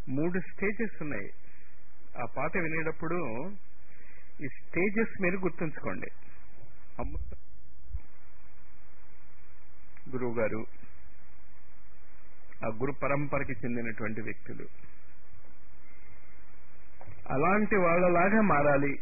మూడు స్టేజెస్ ఉన్నాయి ఆ పాట వినేటప్పుడు ఈ స్టేజెస్ మీరు గుర్తుంచుకోండి అమృత గురువు గారు ఆ గురు పరంపరకి చెందినటువంటి వ్యక్తులు అలాంటి వాళ్ళలాగా మారాలి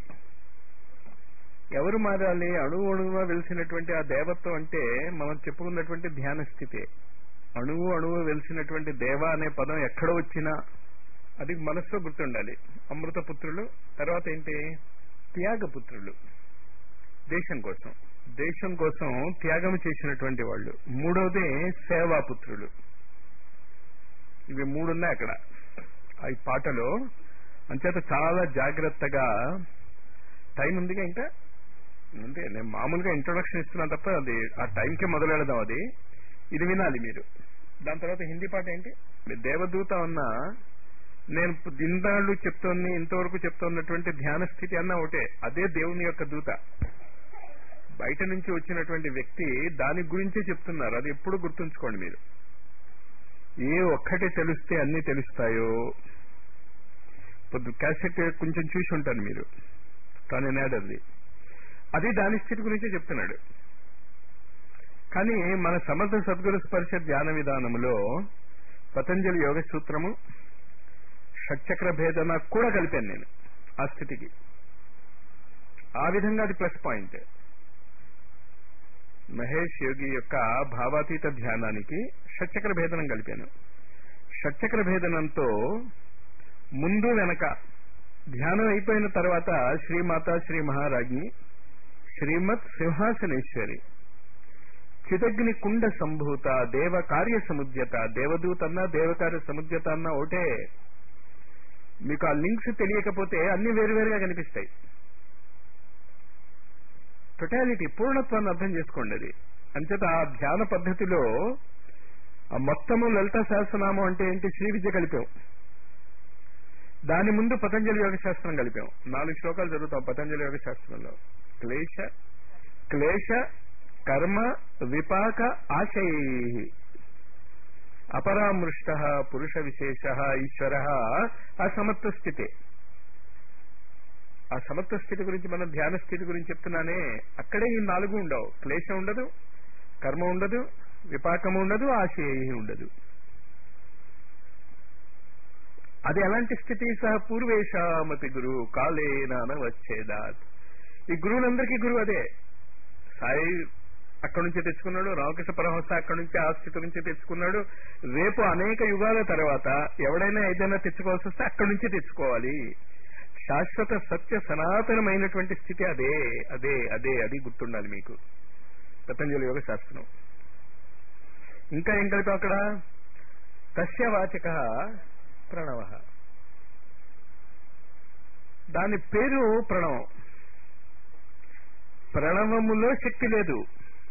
ఎవరు మారాలి అణువు అణువుగా వెలిసినటువంటి ఆ దేవత్వం అంటే మనం చెప్పుకున్నటువంటి ధ్యాన స్థితే అణువు అణువు వెలిసినటువంటి దేవ అనే పదం ఎక్కడ వచ్చినా అది మనస్సులో గుర్తుండాలి అమృత పుత్రులు తర్వాత ఏంటి త్యాగపుత్రులు దేశం కోసం దేశం కోసం త్యాగం చేసినటువంటి వాళ్ళు మూడవది సేవాపుత్రులు ఇవి మూడున్నాయి అక్కడ ఈ పాటలో అంచేత చాలా జాగ్రత్తగా టైం ఉందిగా ఇంకా అంటే నేను మామూలుగా ఇంట్రొడక్షన్ ఇస్తున్నా తప్ప అది ఆ టైంకే మొదలెడదాం అది ఇది వినాలి మీరు దాని తర్వాత హిందీ పాట ఏంటి మీరు దేవదూత అన్న నేను దిందాళ్ళు చెప్తోంది ఇంతవరకు చెప్తున్నటువంటి ధ్యాన స్థితి అన్న ఒకటే అదే దేవుని యొక్క దూత బయట నుంచి వచ్చినటువంటి వ్యక్తి దాని గురించే చెప్తున్నారు అది ఎప్పుడు గుర్తుంచుకోండి మీరు ఏ ఒక్కటి తెలిస్తే అన్ని తెలుస్తాయో పొద్దు క్యాసెట్ కొంచెం చూసి ఉంటారు మీరు తాను నాడది అది దాని స్థితి గురించే చెప్తున్నాడు కానీ మన సమర్థ సద్గురు స్పర్శ ధ్యాన విధానములో పతంజలి యోగ సూత్రము షట్చక్ర భేదన కూడా కలిపాను నేను ఆ స్థితికి ఆ విధంగా అది ప్లస్ పాయింట్ మహేష్ యోగి యొక్క భావాతీత ధ్యానానికి షట్చక్ర భేదనం కలిపాను షట్చక్ర భేదనంతో ముందు వెనక ధ్యానం అయిపోయిన తర్వాత శ్రీమాత శ్రీ మహారాజ్ని శ్రీమత్ సింహాసనేశ్వరి చిదగ్ని కుండ సంభూత దేవ కార్య సముద్యత దేవదూత అన్నా దేవకార్య సముద్యత అన్నా ఒకటే మీకు ఆ లింక్స్ తెలియకపోతే అన్ని వేరువేరుగా కనిపిస్తాయి టొటాలిటీ పూర్ణత్వాన్ని అర్థం చేసుకోండి అది అంచేత ఆ ధ్యాన పద్ధతిలో ఆ మొత్తము లలిత సహస్రనామం అంటే ఏంటి శ్రీ విద్య కలిపాం దాని ముందు పతంజలి యోగ శాస్త్రం కలిపాం నాలుగు శ్లోకాలు చదువుతాం పతంజలి యోగ శాస్త్రంలో క్లేశ క్లేశ కర్మ విపాక ఆశయై అపరామృష్ట పురుష విశేష ఈశ్వర ఆ సమత్వ స్థితే ఆ సమత్వ స్థితి గురించి మనం ధ్యాన స్థితి గురించి చెప్తున్నానే అక్కడే ఈ నాలుగు ఉండవు క్లేశం ఉండదు కర్మ ఉండదు విపాకం ఉండదు ఆశయ ఉండదు అది ఎలాంటి స్థితి సహ పూర్వేశామతి గురు కాలేనాన వచ్చేదాత్ ఈ గురువులందరికీ గురువు అదే సాయి అక్కడి నుంచి తెచ్చుకున్నాడు రామకృష్ణ పరమహంస అక్కడి నుంచి ఆ స్థితి నుంచి తెచ్చుకున్నాడు రేపు అనేక యుగాల తర్వాత ఎవడైనా ఏదైనా తెచ్చుకోవాల్సి వస్తే అక్కడి నుంచి తెచ్చుకోవాలి శాశ్వత సత్య సనాతనమైనటువంటి స్థితి అదే అదే అదే అది గుర్తుండాలి మీకు పతంజలి యోగ శాస్త్రం ఇంకా ఏం కలిపాం అక్కడ తస్యవాచక ప్రణవ దాని పేరు ప్రణవం ప్రణవములో శక్తి లేదు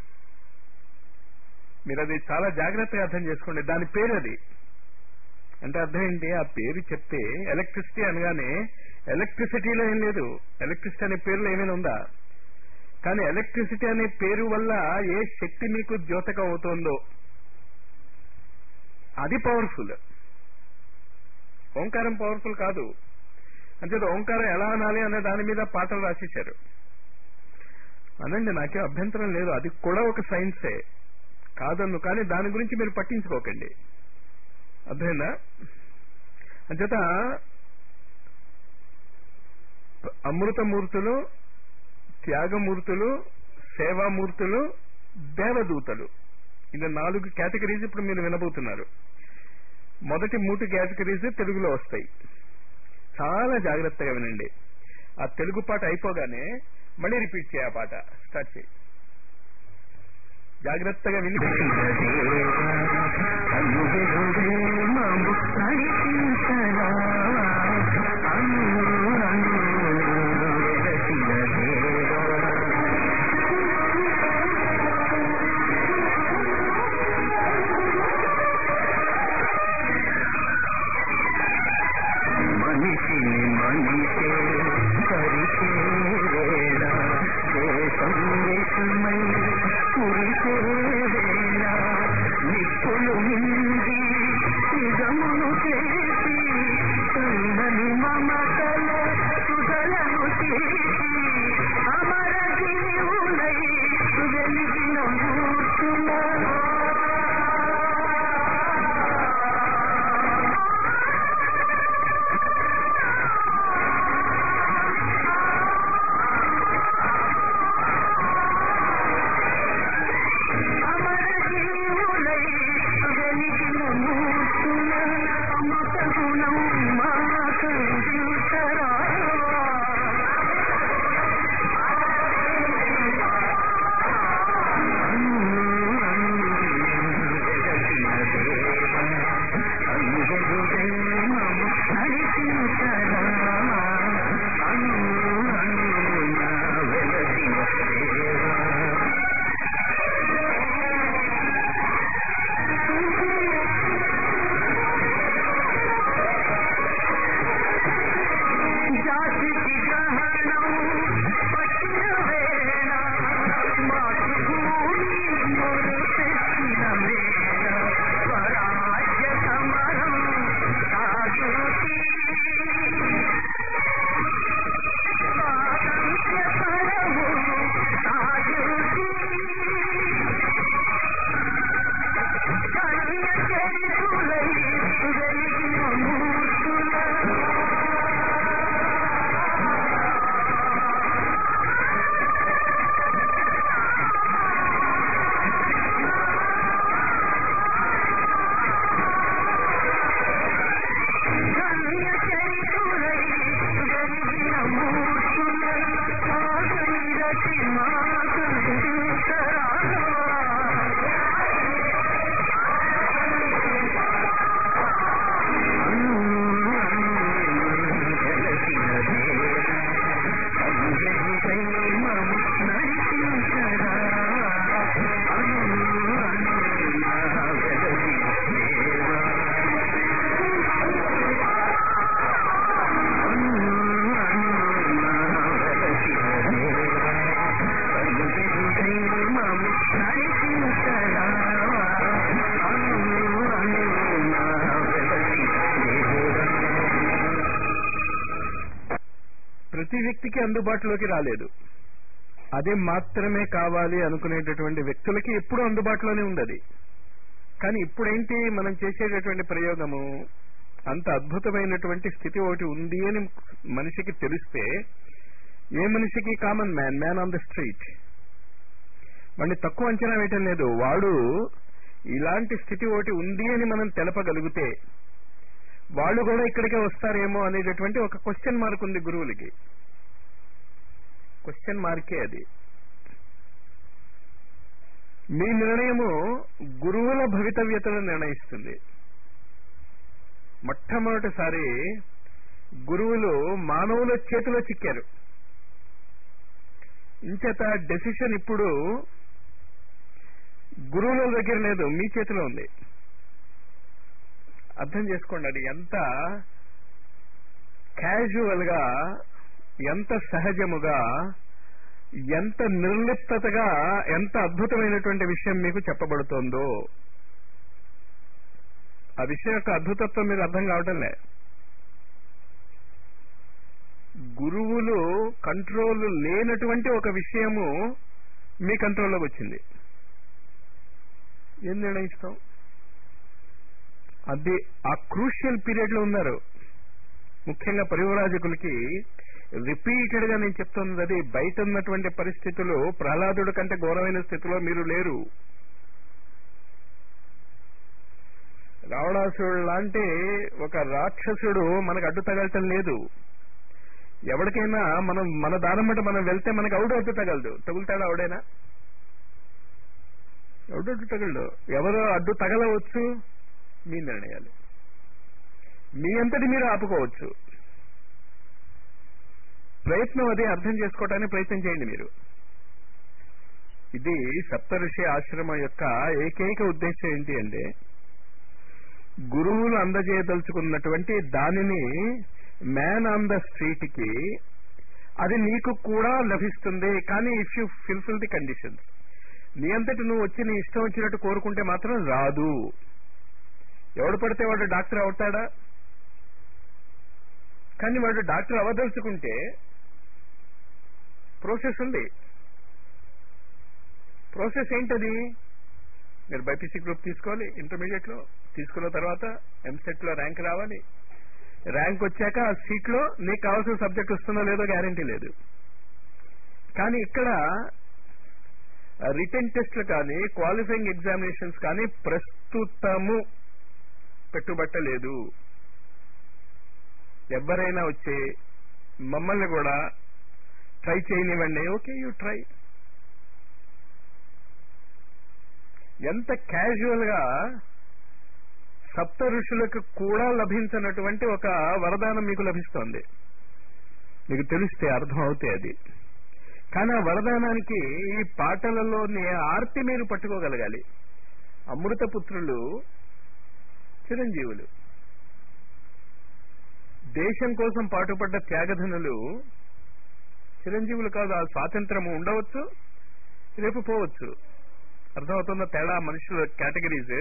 మీరు అది చాలా జాగ్రత్తగా అర్థం చేసుకోండి దాని పేరు అది అంటే అర్థం ఏంటి ఆ పేరు చెప్తే ఎలక్ట్రిసిటీ అనగానే ఎలక్ట్రిసిటీలో ఏం లేదు ఎలక్ట్రిసిటీ అనే పేరులో ఏమైనా ఉందా కానీ ఎలక్ట్రిసిటీ అనే పేరు వల్ల ఏ శక్తి మీకు ద్యోతకం అవుతోందో అది పవర్ఫుల్ ఓంకారం పవర్ఫుల్ కాదు అంతే ఓంకారం ఎలా అనాలి అనే దాని మీద పాటలు రాసేశారు అనండి నాకే అభ్యంతరం లేదు అది కూడా ఒక సైన్సే కాదన్ను కానీ దాని గురించి మీరు పట్టించుకోకండి అర్థమైందా అంచేత అమృతమూర్తులు త్యాగమూర్తులు సేవామూర్తులు దేవదూతలు ఇది నాలుగు కేటగిరీస్ ఇప్పుడు మీరు వినబోతున్నారు మొదటి మూడు కేటగిరీస్ తెలుగులో వస్తాయి చాలా జాగ్రత్తగా వినండి ఆ తెలుగు పాట అయిపోగానే మళ్ళీ రిపీట్ చేయ పాట స్టార్ట్ చేయి జాగ్రత్తగా విని మనిషిని మనిషే పరిచే వేళ దేశం దేశమై కురిసే వేళ నిప్పులు నిండి నిజమును చేసి ప్రతి వ్యక్తికి అందుబాటులోకి రాలేదు అదే మాత్రమే కావాలి అనుకునేటటువంటి వ్యక్తులకి ఎప్పుడూ అందుబాటులోనే ఉంది అది కానీ ఇప్పుడేంటి మనం చేసేటటువంటి ప్రయోగము అంత అద్భుతమైనటువంటి స్థితి ఒకటి ఉంది అని మనిషికి తెలిస్తే ఏ మనిషికి common man man on the street వాడిని తక్కువ అంచనా వేయటం లేదు వాడు ఇలాంటి స్థితి ఒకటి ఉంది అని మనం తెలపగలిగితే వాళ్ళు కూడా ఇక్కడికే వస్తారేమో అనేటటువంటి ఒక క్వశ్చన్ మార్క్ ఉంది గురువులకి క్వశ్చన్ మార్కే అది మీ నిర్ణయము గురువుల భవితవ్యతను నిర్ణయిస్తుంది మొట్టమొదటిసారి గురువులు మానవుల చేతిలో చిక్కారు ఇంచేత డెసిషన్ ఇప్పుడు గురువుల దగ్గర లేదు మీ చేతిలో ఉంది అర్థం చేసుకోండి అది ఎంత క్యాజువల్ గా ఎంత సహజముగా ఎంత నిర్లిప్తగా ఎంత అద్భుతమైనటువంటి విషయం మీకు చెప్పబడుతోందో ఆ విషయం యొక్క అద్భుతత్వం మీకు అర్థం కావటంలే గురువులు కంట్రోల్ లేనటువంటి ఒక విషయము మీ కంట్రోల్లోకి వచ్చింది ఏం నిర్ణయిస్తాం అది ఆ క్రూషియల్ పీరియడ్ లో ఉన్నారు ముఖ్యంగా పరివరాజకులకి రిపీటెడ్ గా నేను చెప్తున్నది అది బయట ఉన్నటువంటి పరిస్థితులు ప్రహ్లాదుడి కంటే ఘోరమైన స్థితిలో మీరు లేరు రావణాసురుడు లాంటి ఒక రాక్షసుడు మనకు అడ్డు తగలటం లేదు ఎవరికైనా మనం మన దానమ్మట మనం వెళ్తే మనకు అవుడు అడ్డు తగలదు తగులుతాడా ఆవిడైనా ఎవడు అడ్డు తగలడు ఎవరు అడ్డు తగలవచ్చు మీ నిర్ణయాలు మీ అంతటి మీరు ఆపుకోవచ్చు ప్రయత్నం అది అర్థం చేసుకోవడానికి ప్రయత్నం చేయండి మీరు ఇది సప్తఋషి ఆశ్రమం యొక్క ఏకైక ఉద్దేశం ఏంటి అంటే గురువులు అందజేయదలుచుకున్నటువంటి దానిని మ్యాన్ ఆన్ ద స్ట్రీట్ కి అది నీకు కూడా లభిస్తుంది కానీ if you fulfil the conditions నీ అంతటి నువ్వు వచ్చి నీ ఇష్టం వచ్చినట్టు కోరుకుంటే మాత్రం రాదు ఎవడు పడితే వాడు డాక్టర్ అవుతాడా కానీ వాడు డాక్టర్ అవదలుచుకుంటే ప్రోసెస్ ఉంది ప్రాసెస్ ఏంటది మీరు బైపీసీ గ్రూప్ తీసుకోవాలి ఇంటర్మీడియట్ లో తీసుకున్న తర్వాత ఎంసెట్ లో ర్యాంక్ రావాలి ర్యాంక్ వచ్చాక ఆ సీట్ లో నీకు కావాల్సిన సబ్జెక్ట్ వస్తుందో లేదో గ్యారంటీ లేదు కానీ ఇక్కడ రిటర్న్ టెస్ట్లు కానీ క్వాలిఫైయింగ్ ఎగ్జామినేషన్స్ కానీ ప్రస్తుతము పెట్టుబట్టలేదు ఎవరైనా వచ్చి మమ్మల్ని కూడా ట్రై చేయనివ్వండి ఓకే యూ ట్రై ఎంత క్యాజువల్ గా సప్త ఋషులకు కూడా లభించినటువంటి ఒక వరదానం మీకు లభిస్తోంది మీకు తెలిస్తే అర్థం అవుతే అది కానీ ఆ వరదానానికి ఈ పాటలలోని ఆర్తి మీరు పట్టుకోగలగాలి అమృతపుత్రులు చిరంజీవులు దేశం కోసం పాటుపడ్డ త్యాగధనులు చిరంజీవులు కాదు ఆ స్వాతంత్రము ఉండవచ్చు రేపు పోవచ్చు అర్థమవుతున్న తేడా మనుషుల కేటగిరీస్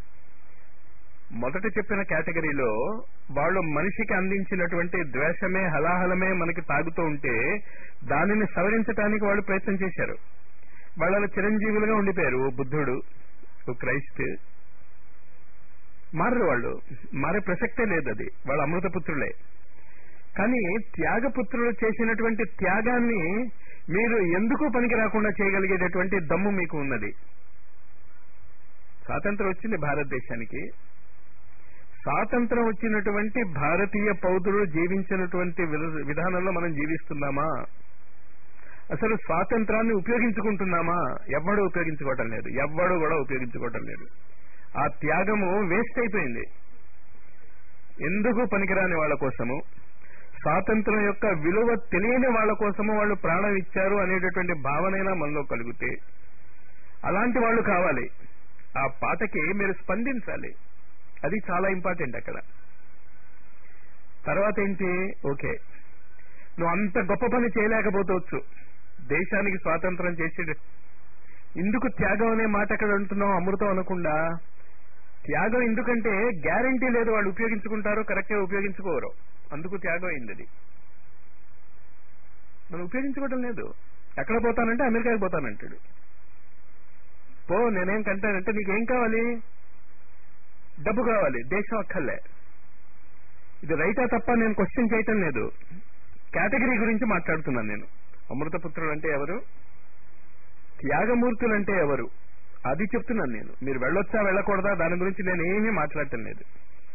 మొదట చెప్పిన కేటగిరీలో వాళ్ళు మనిషికి అందించినటువంటి ద్వేషమే హలాహలమే మనకి తాగుతూ ఉంటే దానిని సవరించడానికి వాళ్ళు ప్రయత్నం చేశారు వాళ్ళ చిరంజీవులుగా ఉండిపోయారు ఓ బుద్ధుడు ఓ క్రైస్ట్ మారరు వాళ్ళు మారే ప్రసక్తే లేదు అది వాళ్ళ అమృతపుత్రులే కానీ త్యాగపుత్రులు చేసినటువంటి త్యాగాన్ని మీరు ఎందుకు పనికి రాకుండా చేయగలిగేటటువంటి దమ్ము మీకు ఉన్నది స్వాతంత్రం వచ్చింది భారతదేశానికి స్వాతంత్రం వచ్చినటువంటి భారతీయ పౌరులు జీవించినటువంటి విధ- విధానంలో మనం జీవిస్తున్నామా అసలు స్వాతంత్రాన్ని ఉపయోగించుకుంటున్నామా ఎవ్వడు ఉపయోగించుకోవటం లేదు ఎవ్వడు కూడా ఉపయోగించుకోవటం లేదు ఆ త్యాగము వేస్ట్ అయిపోయింది ఎందుకు పనికిరాని వాళ్ళ కోసము స్వాతంత్రం యొక్క విలువ తెలియని వాళ్ళ కోసము వాళ్ళు ప్రాణం ఇచ్చారు అనేటటువంటి భావనైనా మనలో కలిగితే అలాంటి వాళ్ళు కావాలి ఆ పాటకి మీరు స్పందించాలి అది చాలా ఇంపార్టెంట్ అక్కడ తర్వాత ఏంటి ఓకే నువ్వు అంత గొప్ప పని చేయలేకపోవచ్చు దేశానికి స్వాతంత్రం చేసే ఇందుకు త్యాగం అనే మాట అక్కడ అంటున్నావు అమృతం అనకుండా త్యాగం ఎందుకంటే గ్యారంటీ లేదు వాళ్ళు ఉపయోగించుకుంటారో కరెక్ట్గా ఉపయోగించుకోరు అందుకు త్యాగం అయింది అది మనం ఉపయోగించుకోవడం లేదు ఎక్కడ పోతానంటే అమెరికాకి పోతానంటాడు పో నేనేం కంటానంటే నీకేం కావాలి డబ్బు కావాలి దేశం అక్కర్లే ఇది రైటా తప్ప నేను క్వశ్చన్ చేయటం లేదు కేటగిరీ గురించి మాట్లాడుతున్నాను నేను అమృతపుత్రుడు అంటే ఎవరు త్యాగమూర్తులు అంటే ఎవరు అది చెప్తున్నాను నేను మీరు వెళ్ళొచ్చా వెళ్ళకూడదా దాని గురించి నేను ఏమీ మాట్లాడటం లేదు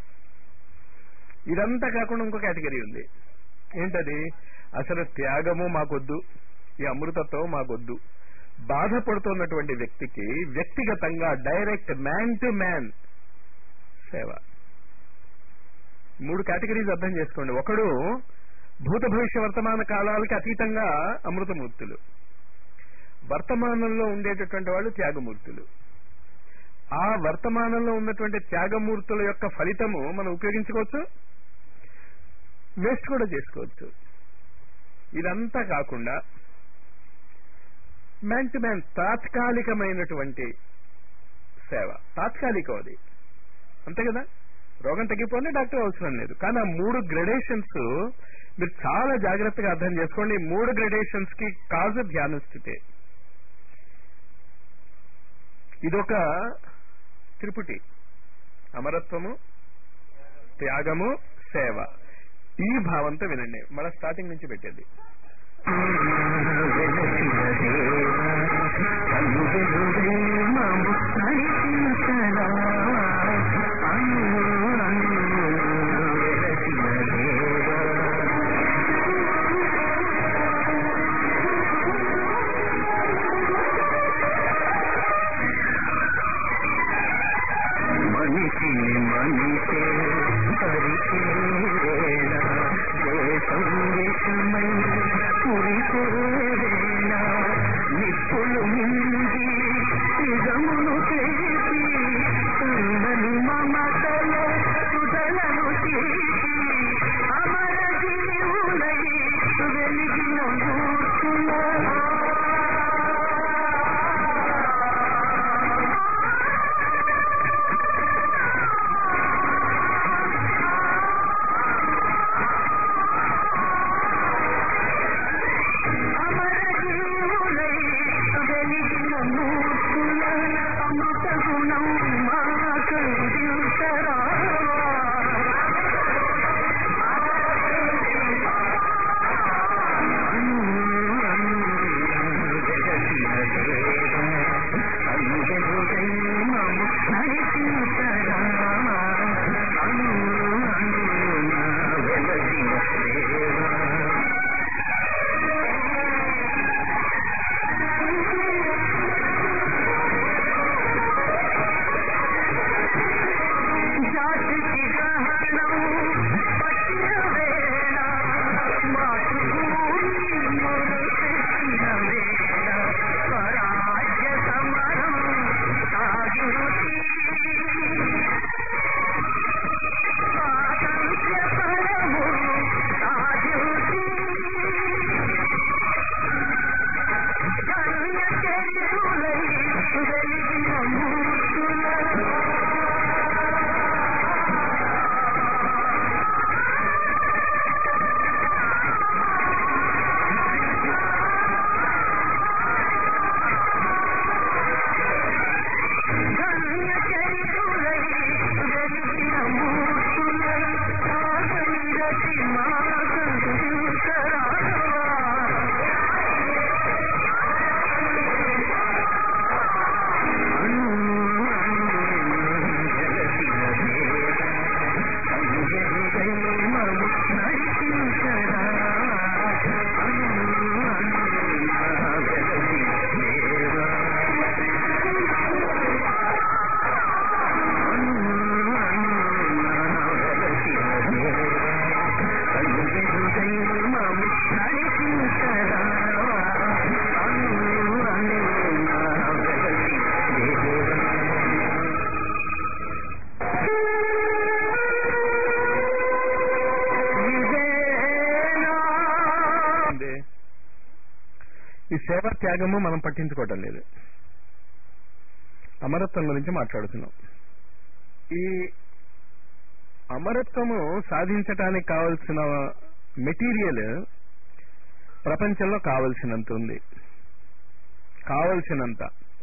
ఇదంతా కాకుండా ఇంకో కేటగిరీ ఉంది ఏంటది అసలు త్యాగము మాకొద్దు ఈ అమృతత్వం మాకొద్దు బాధపడుతున్నటువంటి వ్యక్తికి వ్యక్తిగతంగా డైరెక్ట్ మ్యాన్ టు మ్యాన్ సేవ మూడు కేటగిరీస్ అర్థం చేసుకోండి ఒకడు భూత భవిష్య వర్తమాన కాలాలకి అతీతంగా అమృతమూర్తులు వర్తమానంలో ఉండేటటువంటి వాళ్ళు త్యాగమూర్తులు ఆ వర్తమానంలో ఉన్నటువంటి త్యాగమూర్తుల యొక్క ఫలితము మనం ఉపయోగించుకోవచ్చు వేస్ట్ కూడా చేసుకోవచ్చు ఇదంతా కాకుండా మ్యాన్ టు మ్యాన్ తాత్కాలికమైనటువంటి సేవ తాత్కాలికం అది అంతే కదా రోగం తగ్గిపోతే డాక్టర్ అవసరం లేదు కానీ ఆ మూడు గ్రెడేషన్స్ మీరు చాలా జాగ్రత్తగా అర్థం చేసుకోండి ఈ మూడు గ్రెడేషన్స్ కి కాజు ధ్యాన స్థితే ఇదొక త్రిపుటి అమరత్వము త్యాగము సేవ ఈ భావంతో వినండి మన స్టార్టింగ్ నుంచి పెట్టేది వెలసిన దేవా కన్ను వెలుగై మము నడిపించరా అను అను వెలసిన దేవా మనిషిని మనిషే పరిచే వేళ దేశం దేశమై కురిసే వేళ నిప్పులు మింది నిజమును చేసి ఉన్నని మమతలో సుధలను తీసి అమర జీవులై వెలిగిన మూర్తుల అమరజీవులై వెలిగిన మూర్తుల అమృత గుణం మాకందించరా దేవా జాతికి గ్రహణం పట్టిన వేళ మాతృభూమి మొదలెట్టిన వేళ స్వరాజ్య సమరం సాగిరుతి స్వాతంత్ర్య ఫలము సాగిరుతి ధన్య చర్యులై వెలిగిన మూర్తుల ధన్య చరితులై వెలిగిన మూర్తులై ఆగనిరతి మాకందుకరావా అను జలసిన దేవ అనుజరుగై మము నడిపించరా అను అను జలసిన దేవా ఉంది. ఈ సేవ త్యాగము మనం పట్టించుకోవటం లేదు అమరత్వం గురించి మాట్లాడుతున్నాం ఈ అమరత్వము సాధించటానికి కావలసిన మెటీరియల్ ప్రపంచంలో కావలసినంత ఉంది కావలసినంత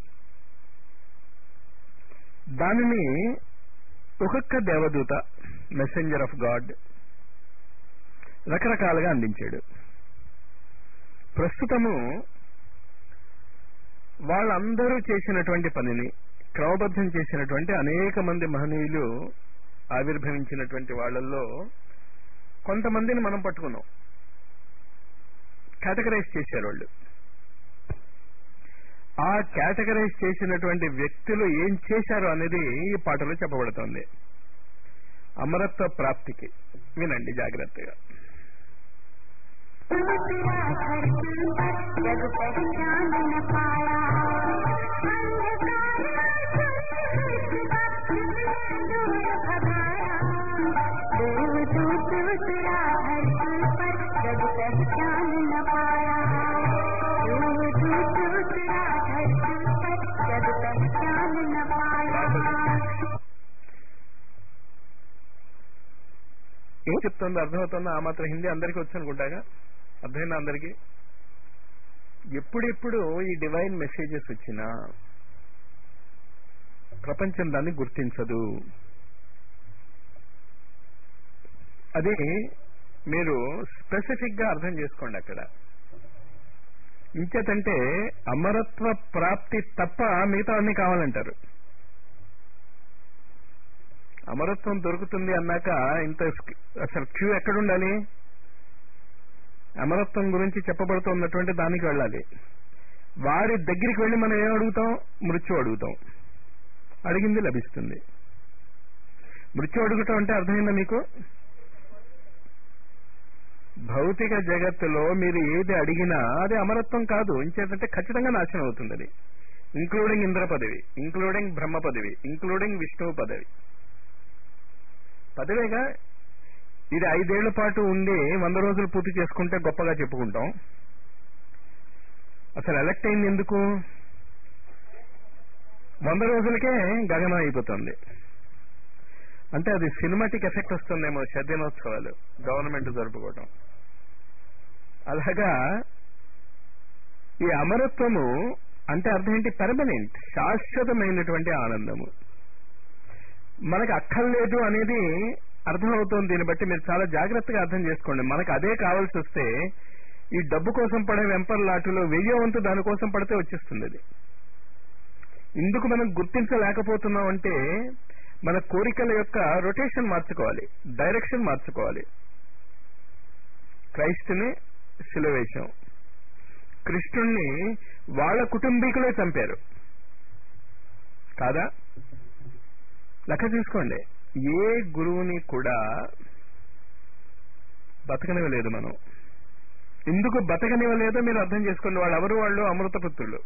దానిని ఒక్కొక్క దేవదూత మెసెంజర్ ఆఫ్ గాడ్ రకరకాలుగా అందించాడు ప్రస్తుతము వాళ్ళందరూ చేసినటువంటి పనిని క్రమబద్ధం చేసినటువంటి అనేక మంది మహనీయులు ఆవిర్భవించినటువంటి వాళ్ళల్లో కొంతమందిని మనం పట్టుకున్నాం కేటగరైజ్ చేశారు వాళ్ళు ఆ కేటగరైజ్ చేసినటువంటి వ్యక్తులు ఏం చేశారు అనేది ఈ పాటలో చెప్పబడుతోంది అమరత్వ ప్రాప్తికి వినండి జాగ్రత్తగా दूसरा धरती पर जग पहचान न पाया दूर भगाया दूर दूसरा धरती पर जग पहचान न पाया दूर दूसरा धरती पर जग पहचान न पाया ఏం చెప్తుందో అర్థమవుతుందో ఆ మాత్రం హిందీ అందరికీ వచ్చు అనుకుంటాగా అర్థమైందా అందరికీ ఎప్పుడెప్పుడు ఈ డివైన్ మెసేజెస్ వచ్చినా ప్రపంచం దాన్ని గుర్తించదు అది మీరు స్పెసిఫిక్ గా అర్థం చేసుకోండి అక్కడ ఇంచేతంటే అమరత్వ ప్రాప్తి తప్ప మిగతా అన్ని కావాలంటారు అమరత్వం దొరుకుతుంది అన్నాక ఇంత స్క్- అసలు క్యూ ఎక్కడుండాలి అమరత్వం గురించి చెప్పబడుతున్నటువంటి దానికి వెళ్ళాలి వారి దగ్గరికి వెళ్ళి మనం ఏం అడుగుతాం మృత్యు అడుగుతాం అడిగింది లభిస్తుంది మృత్యు అడుగుతాం అంటే అర్థమైందా మీకు భౌతిక జగత్తులో మీరు ఏది అడిగినా అది అమరత్వం కాదు ఇంచేతంటే ఖచ్చితంగా నాశనం అవుతుంది అది ఇంక్లూడింగ్ ఇంద్ర పదవి ఇంక్లూడింగ్ బ్రహ్మ పదవి ఇంక్లూడింగ్ విష్ణువు పదవి పదవేగా ఇది ఐదేళ్ల పాటు ఉండి వంద రోజులు పూర్తి చేసుకుంటే గొప్పగా చెప్పుకుంటాం అసలు ఎలక్ట్ అయింది ఎందుకు వంద రోజులకే గగనం అయిపోతుంది అంటే అది సినిమాటిక్ ఎఫెక్ట్ వస్తుందేమో షద్దినోత్సవాలు గవర్నమెంట్ జరుపుకోవటం అలాగా ఈ అమరత్వము అంటే అర్థం ఏంటి పర్మనెంట్ శాశ్వతమైనటువంటి ఆనందము మనకు అక్కర్లేదు అనేది అర్థమవుతోంది దీన్ని బట్టి మీరు చాలా జాగ్రత్తగా అర్థం చేసుకోండి మనకు అదే కావాల్సి వస్తే ఈ డబ్బు కోసం పడే వెంపర్లాటలో వెయ్యో వంతు దానికోసం పడితే వచ్చేస్తుంది అది ఇందుకు మనం గుర్తించలేకపోతున్నాం అంటే మన కోరికల యొక్క రొటేషన్ మార్చుకోవాలి డైరెక్షన్ మార్చుకోవాలి క్రైస్తుని శిలవేశం కృష్ణుణ్ణి వాళ్ళ కుటుంబీకులే చంపారు కాదా లెక్క చూసుకోండి ఏ గురువుని కూడా బతకనివ్వలేదు మనం ఎందుకు బతకనివ్వలేదో మీరు అర్థం చేసుకోండి వాళ్ళు ఎవరు వాళ్ళు అమృతపుత్రులు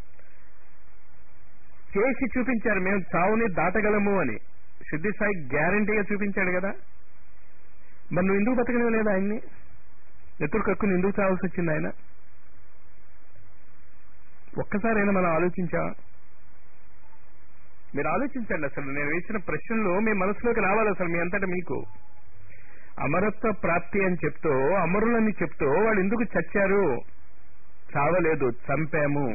చేసి చూపించారు మేము చావుని దాటగలము అని సిద్ధి సాయి గ్యారంటీగా చూపించాడు కదా మరి నువ్వు ఎందుకు బతకనివ్వలేదు ఆయన్ని ఎత్తుడు కక్కుని ఎందుకు చావాల్సి వచ్చింది ఆయన ఒక్కసారైనా మనం ఆలోచించా మీరు ఆలోచించండి అసలు నేను వేసిన ప్రశ్నలు మీ మనసులోకి రావాలి అసలు మీ అంతటా మీకు అమరత్వ ప్రాప్తి అని చెప్తూ అమరులని చెప్తూ వాళ్ళు ఎందుకు చచ్చారు చావలేదు చంపాము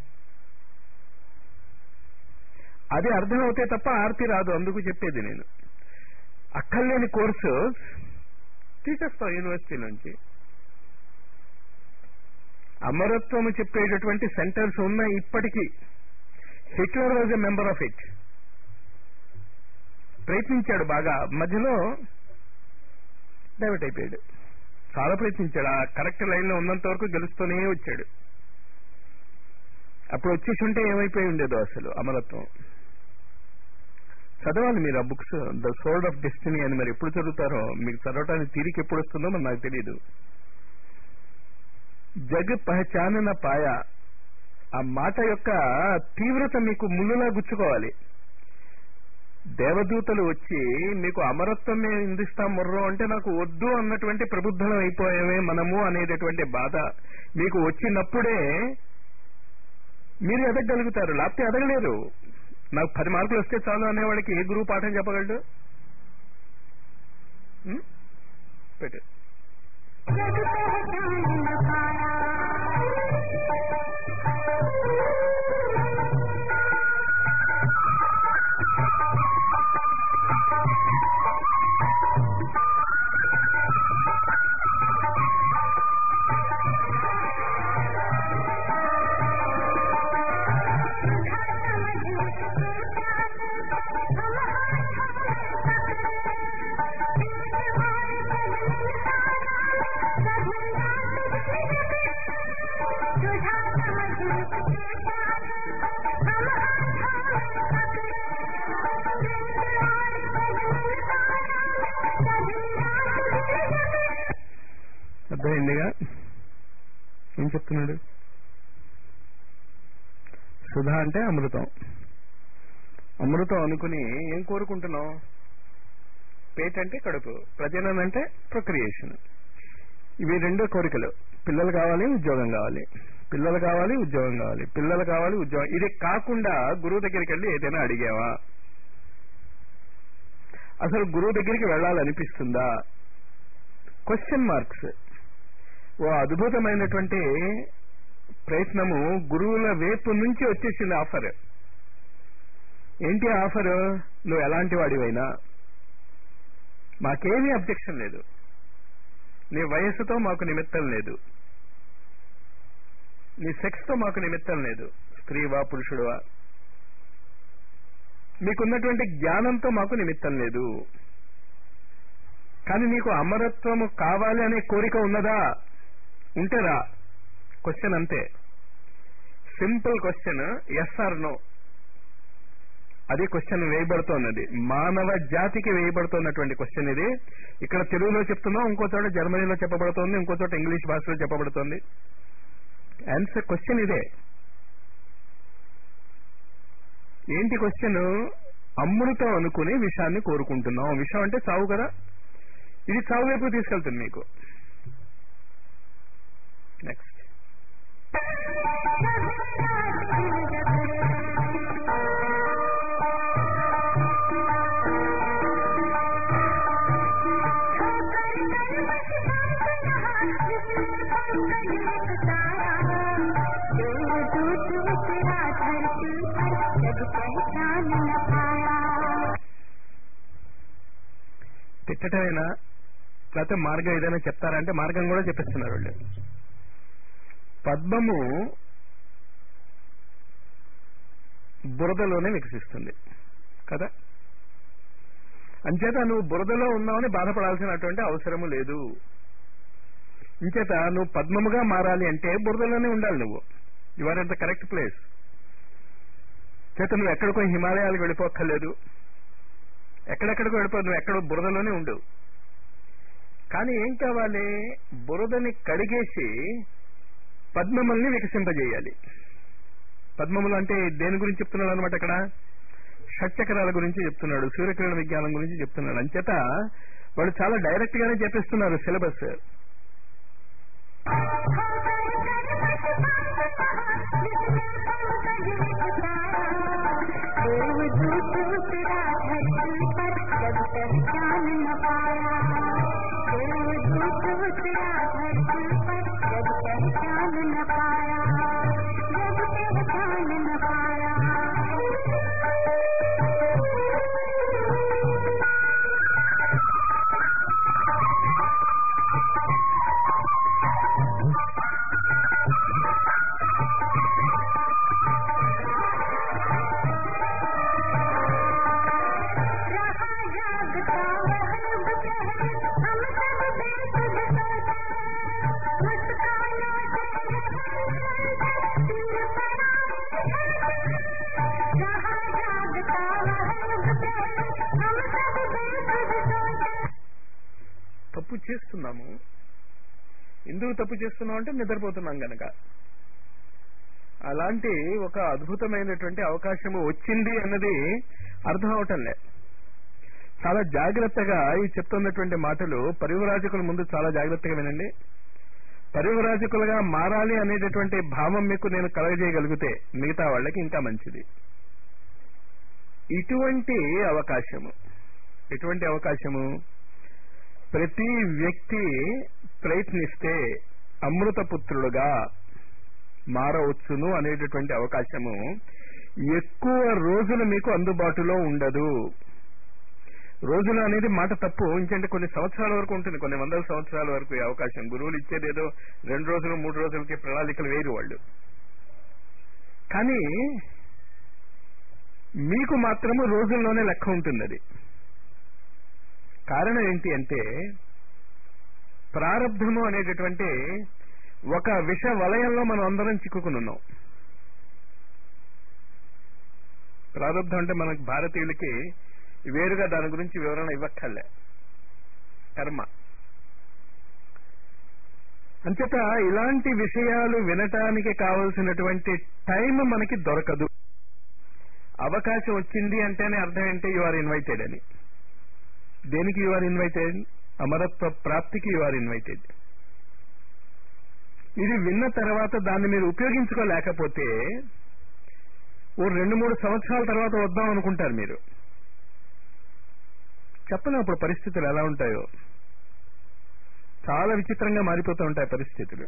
అది అర్థమవుతే తప్ప ఆర్తి రాదు అందుకు చెప్పేది నేను అక్కర్లేని కోర్సు తీసేస్తాం యూనివర్సిటీ నుంచి అమరత్వము చెప్పేటటువంటి సెంటర్స్ ఉన్నాయి ఇప్పటికీ Hitler was a member of it ప్రయత్నించాడు బాగా మధ్యలో డైవర్ట్ అయిపోయాడు చాలా ప్రయత్నించాడు ఆ కరెక్ట్ లైన్ లో ఉన్నంత వరకు గెలుస్తూనే వచ్చాడు అప్పుడు వచ్చేసి ఉంటే ఏమైపోయి ఉండేదో అసలు అమరత్వం చదవాలి మీరు ఆ books the soul of destiny అని మరి ఎప్పుడు చదువుతారో మీకు చదవటానికి తీరిక ఎప్పుడు వస్తుందో మరి నాకు తెలియదు జగ్ పహచానన పాయ ఆ మాట యొక్క తీవ్రత మీకు ముళ్ళులా గుచ్చుకోవాలి దేవదూతలు వచ్చి మీకు అమరత్వం మేము ఇందిస్తాం ముర్రో అంటే నాకు వద్దు అన్నటువంటి ప్రబుద్ధం అయిపోయామే మనము అనేటటువంటి బాధ మీకు వచ్చినప్పుడే మీరు ఎదగలుగుతారు లేకపోతే ఎదగలేరు నాకు పది మార్కులు వస్తే చాలు అనేవాడికి ఏ గురువు పాఠం చెప్పగలడు ఉం? పెట్టు जग पहचान न पाया అర్థమైందిగా ఏం చెప్తున్నాడు సుధా అంటే అమృతం అమృతం అనుకుని ఏం కోరుకుంటున్నాం పేట్ అంటే కడుపు ప్రజనన్ అంటే ప్రొక్రియేషన్ ఇవి రెండో కోరికలు పిల్లలు కావాలి ఉద్యోగం కావాలి పిల్లలు కావాలి ఉద్యోగం కావాలి పిల్లలు కావాలి ఉద్యోగం ఇది కాకుండా గురువు దగ్గరికి వెళ్ళి ఏదైనా అడిగావా అసలు గురువు దగ్గరికి వెళ్ళాలనిపిస్తుందా క్వశ్చన్ మార్క్స్ ఓ అద్భుతమైనటువంటి ప్రయత్నము గురువుల వైపు నుంచి వచ్చేసింది ఆఫర్ ఏంటి ఆఫర్ నువ్వు ఎలాంటి వాడివైనా మాకేమీ అబ్జెక్షన్ లేదు నీ వయస్సుతో మాకు నిమిత్తం లేదు నీ సెక్స్ తో మాకు నిమిత్తం లేదు స్త్రీవా పురుషుడువా మీకున్నటువంటి జ్ఞానంతో మాకు నిమిత్తం లేదు కానీ నీకు అమరత్వము కావాలి అనే కోరిక ఉన్నదా ఉంటేరా క్వశ్చన్ అంతే simple question yes or no అది క్వశ్చన్ వేయబడుతోన్నది మానవ జాతికి వేయబడుతున్నటువంటి క్వశ్చన్ ఇది ఇక్కడ తెలుగులో చెప్తున్నాం ఇంకో చోట జర్మనీలో చెప్పబడుతోంది ఇంకో చోట ఇంగ్లీష్ భాషలో చెప్పబడుతోంది ఆన్సర్ క్వశ్చన్ ఇదే ఏంటి క్వశ్చన్ అమృతం అనుకుని విషాన్ని కోరుకుంటున్నాం విషం అంటే చావు కదా ఇది చావు వైపు తీసుకెళ్తుంది మీకు నెక్స్ట్ पहचान न पाया తిట్టటమేనా లేకపోతే మార్గం ఏదైనా చెప్తారంటే మార్గం కూడా చెప్పిస్తున్నారు వాళ్ళు పద్మము బురదలోనే వికసిస్తుంది కదా అంచేత నువ్వు బురదలో ఉన్నావని బాధపడాల్సినటువంటి అవసరము లేదు ఇంచేత నువ్వు పద్మముగా మారాలి అంటే బురదలోనే ఉండాలి నువ్వు you are at the correct place చేత నువ్వు ఎక్కడికో హిమాలయాలకు వెళ్ళిపోక్కర్లేదు ఎక్కడెక్కడికో వెళ్ళిపో నువ్వు ఎక్కడో బురదలోనే ఉండు కానీ ఏం కావాలి బురదని కడిగేసి పద్మముల్ని వికసింపజేయాలి పద్మములు అంటే దేని గురించి చెప్తున్నాడు అనమాట అక్కడ షట్చక్రాల గురించి చెప్తున్నాడు సూర్యకిరణ విజ్ఞానం గురించి చెప్తున్నాడు అంచేత వాళ్ళు చాలా డైరెక్ట్ గానే చెప్పిస్తున్నారు సిలబస్ देवदूत उतरा धरती पर जब पहचान न पाया देवदूत उतरा धरती पर जब पहचान न पाया जब पहचान न पाया रहा जागता वह युग कहर हम सब बेसुध सोचे मुस्कानों से तीर पड़ा रहा जागता वह युग कहर हम सब बेसुध सोचे తప్పు చేస్తున్నాము ఎందుకు తప్పు చేస్తున్నాం అంటే నిద్రపోతున్నాం గనక అలాంటి ఒక అద్భుతమైనటువంటి అవకాశము వచ్చింది అన్నది అర్థం అవటం లే చాలా జాగ్రత్తగా ఈ చెప్తున్నటువంటి మాటలు పరివరాజకుల ముందు చాలా జాగ్రత్తగా వినండి పరివరాజకులుగా మారాలి అనేటటువంటి భావం మీకు నేను కలగజేయగలిగితే మిగతా వాళ్ళకి ఇంకా మంచిది ఇటువంటి అవకాశము ఎటువంటి అవకాశము ప్రతి వ్యక్తి ప్రయత్నిస్తే అమృతపుత్రుడుగా మారవచ్చును అనేటటువంటి అవకాశము ఎక్కువ రోజులు మీకు అందుబాటులో ఉండదు రోజులు అనేది మాట తప్పు ఇంకంటే కొన్ని సంవత్సరాల వరకు ఉంటుంది కొన్ని వందల సంవత్సరాల వరకు ఈ అవకాశం గురువులు ఇచ్చేది ఏదో రెండు రోజులు మూడు రోజులకి ప్రణాళికలు వేరు వాళ్ళు కానీ మీకు మాత్రము రోజుల్లోనే లెక్క ఉంటుంది అది కారణం ఏంటి అంటే ప్రారంధము అనేటటువంటి ఒక విష వలయంలో మనం అందరం చిక్కుకుని ఉన్నాం ప్రారంధం అంటే మనకు భారతీయులకి వేరుగా దాని గురించి వివరణ ఇవ్వక్కర్లే కర్మ అంచేత ఇలాంటి విషయాలు వినటానికి కావలసినటువంటి టైం మనకి దొరకదు అవకాశం వచ్చింది అంటేనే అర్థం ఏంటి యు ఆర్ ఇన్వైటెడ్ అని దేనికి యు ఆర్ ఇన్వైటెడ్ అమరత్వ ప్రాప్తికి యు ఆర్ ఇన్వైటెడ్ ఇది విన్న తర్వాత దాన్ని మీరు ఉపయోగించుకోలేకపోతే ఓ రెండు మూడు సంవత్సరాల తర్వాత వద్దాం అనుకుంటారు మీరు చెప్పలేం అప్పుడు పరిస్థితులు ఎలా ఉంటాయో చాలా విచిత్రంగా మారిపోతూ ఉంటాయి పరిస్థితులు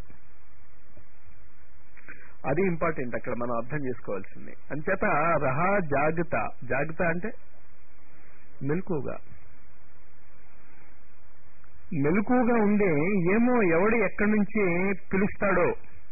అది ఇంపార్టెంట్ అక్కడ మనం అర్థం చేసుకోవాల్సింది అంచేత రహా జాగ్రత్త జాగ్రత్త అంటే మెలకుగా మెలకుగా ఉండే ఏమో ఎవడు ఎక్కడి నుంచి పిలుస్తాడో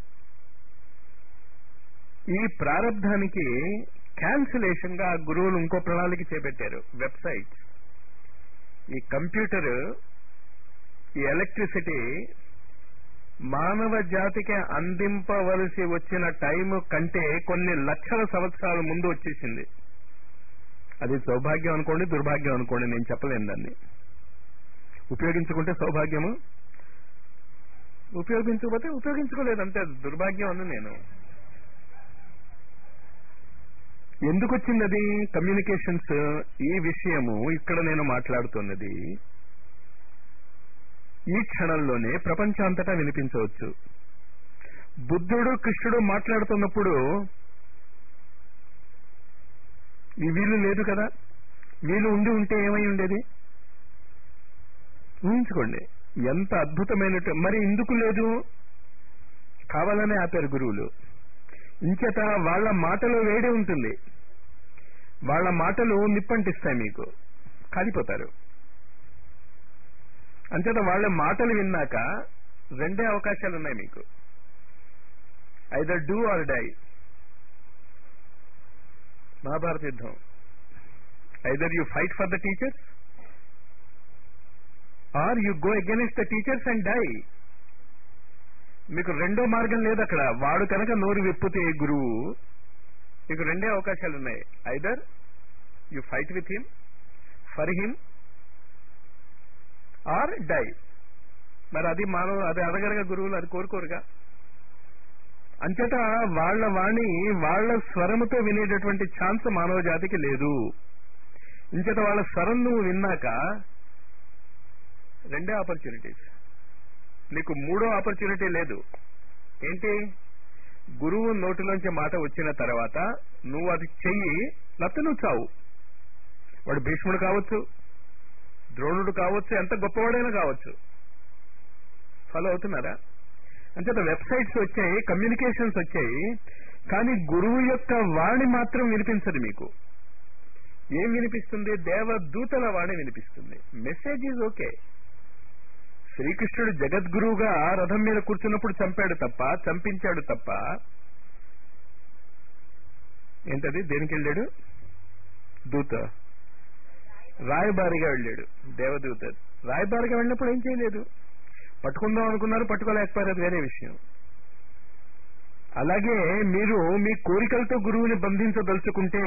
ఈ ప్రారంధానికి క్యాన్సిలేషన్ గా గురువులు ఇంకో ప్రణాళిక చేపట్టారు వెబ్సైట్స్ ఈ కంప్యూటర్ ఈ ఎలక్ట్రిసిటీ మానవ జాతికి అందింపవలసి వచ్చిన టైం కంటే కొన్ని లక్షల సంవత్సరాల ముందు వచ్చేసింది అది సౌభాగ్యం అనుకోండి దుర్భాగ్యం అనుకోండి నేను చెప్పలేను దాన్ని ఉపయోగించుకుంటే సౌభాగ్యము ఉపయోగించకపోతే ఉపయోగించుకోలేదు అంతే అది దుర్భాగ్యం అను నేను ఎందుకు వచ్చింది అది కమ్యూనికేషన్స్ ఈ విషయము ఇక్కడ నేను మాట్లాడుతున్నది ఈ క్షణంలోనే ప్రపంచాంతటా వినిపించవచ్చు బుద్ధుడు కృష్ణుడు మాట్లాడుతున్నప్పుడు ఈ వీలు లేదు కదా వీలు ఉండి ఉంటే ఏమై ఉండేది ఊహించుకోండి ఎంత అద్భుతమైన మరి ఎందుకు లేదు కావాలనే ఆపారు గురువులు ఇంచేత వాళ్ళ మాటలో వేడి ఉంటుంది వాళ్ళ మాటలు నిప్పంటిస్తాయి మీకు కాలిపోతారు అంచేత వాళ్ళ మాటలు విన్నాక రెండే అవకాశాలు ఉన్నాయి మీకు ఐదర్ డూ ఆర్ డై మహాభారత యుద్ధం either you fight for the teachers or you go against the teachers and die మీకు రెండో మార్గం లేదు అక్కడ వాడు కనుక నోరు విప్పితే గురువు మీకు రెండే అవకాశాలు ఉన్నాయి either you fight with him for him or die మరి అది మానవ అది అడగరగా గురువులు అది కోరుకోరుగా అంచేత వాళ్ళ వాణి వాళ్ళ స్వరముతో వినేటటువంటి ఛాన్స్ మానవ జాతికి లేదు ఇంచేత వాళ్ళ స్వరం నువ్వు విన్నాక రెండే ఆపర్చునిటీస్ నీకు మూడో ఆపర్చునిటీ లేదు ఏంటి గురువు నోటిలోంచి మాట వచ్చిన తర్వాత నువ్వు అది చెయ్యి లేకపోతే నువ్వు చావు వాడు భీష్ముడు కావచ్చు ద్రోణుడు కావచ్చు ఎంత గొప్పవాడైనా కావచ్చు ఫాలో అవుతున్నారా అంచేత వెబ్సైట్స్ వచ్చాయి కమ్యూనికేషన్స్ వచ్చాయి కానీ గురువు యొక్క వాణి మాత్రం వినిపించదు మీకు ఏం వినిపిస్తుంది దేవదూతల వాణి వినిపిస్తుంది మెసేజ్ ఈజ్ ఓకే శ్రీకృష్ణుడు జగద్గురువుగా రథం మీద కూర్చున్నప్పుడు చంపాడు తప్ప చంపించాడు తప్ప ఏంటది దేనికి వెళ్ళాడు దూత రాయబారిగా వెళ్ళాడు దేవదూత రాయబారిగా వెళ్ళినప్పుడు ఏం చేయలేదు పట్టుకుందాం అనుకున్నారు పట్టుకోలేకపోయారు అది వేరే విషయం అలాగే మీరు మీ కోరికలతో గురువుని బంధించదలుచుకుంటే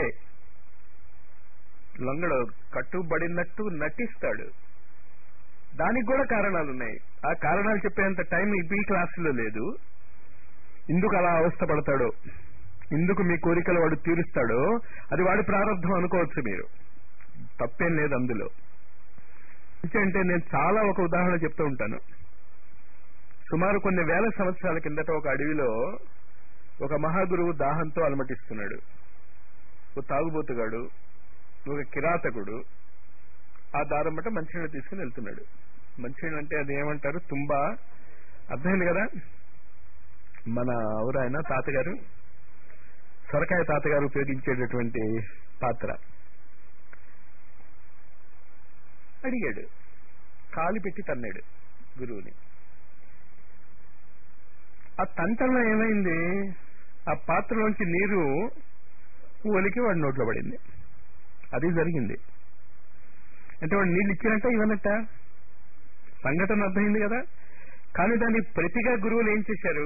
లొంగడు కట్టుబడినట్టు నటిస్తాడు దానికి కూడా కారణాలు ఉన్నాయి ఆ కారణాలు చెప్పేంత టైం ఈ క్లాసులో లేదు ఇందుకు అలా అవస్థ పడతాడో ఇందుకు మీ కోరికలు వాడు తీరుస్తాడో అది వాడి ప్రారంభం అనుకోవచ్చు మీరు తప్పేం లేదు అందులో అంటే నేను చాలా ఒక ఉదాహరణ చెప్తూ ఉంటాను సుమారు కొన్ని వేల సంవత్సరాల కిందట ఒక అడవిలో ఒక మహాగురువు దాహంతో అలమటిస్తున్నాడు ఒక తాగుబోతుగాడు ఒక కిరాతకుడు ఆ దారం బట్ట మంచినీళ్ళు తీసుకుని వెళ్తున్నాడు మంచినీళ్ళు అంటే అది ఏమంటారు తుంబా అర్థమైంది కదా మన ఎవరాయన తాతగారు సొరకాయ తాతగారు ఉపయోగించేటటువంటి పాత్ర అడిగాడు కాలు పెట్టి తన్నాడు గురువుని ఆ తంటల్లో ఏమైంది ఆ పాత్రలోంచి నీరు ఒలికి వాడి నోట్లో పడింది అది జరిగింది అంటే వాడు నీళ్ళు ఇచ్చినట్ట ఇవ్వనట్ట సంఘటన అర్థమైంది కదా కానీ దాని ప్రతిగా గురువులు ఏం చేశారు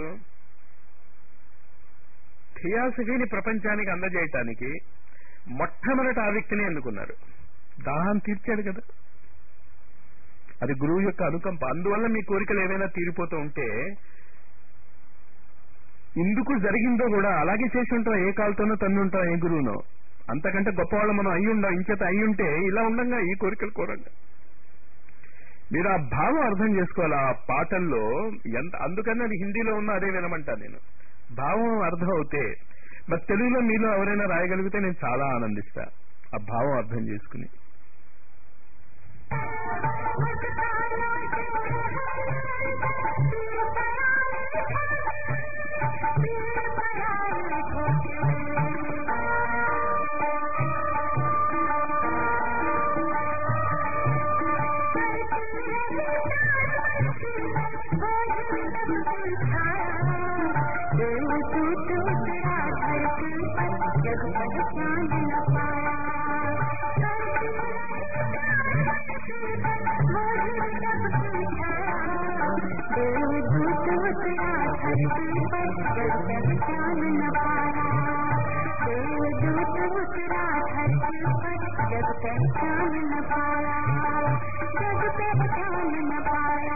థియాసఫీని ప్రపంచానికి అందజేయటానికి మొట్టమొదట ఆ వ్యక్తిని ఎన్నుకున్నారు దాహం తీర్చాడు కదా అది గురువు యొక్క అనుకంప అందువల్ల మీ కోరికలు ఏవైనా తీరిపోతూ ఉంటే ఎందుకు జరిగిందో కూడా అలాగే చేసి ఉంటాం ఏ కాలుతోనో తన్ను ఉంటాం ఏ గురువునో అంతకంటే గొప్పవాళ్ళు మనం అయి ఉండం ఇంచేత అయి ఉంటే ఇలా ఉండంగా ఈ కోరికలు కోరండి మీరు ఆ భావం అర్థం చేసుకోవాలి ఆ పాటల్లో ఎంత అందుకని అది హిందీలో ఉన్న అదే వినమంటా నేను భావం అర్థం అవుతే మరి తెలుగులో మీలో ఎవరైనా రాయగలిగితే నేను చాలా ఆనందిస్తా ఆ భావం అర్థం చేసుకుని पहचान न पाया जग पहचान न पाया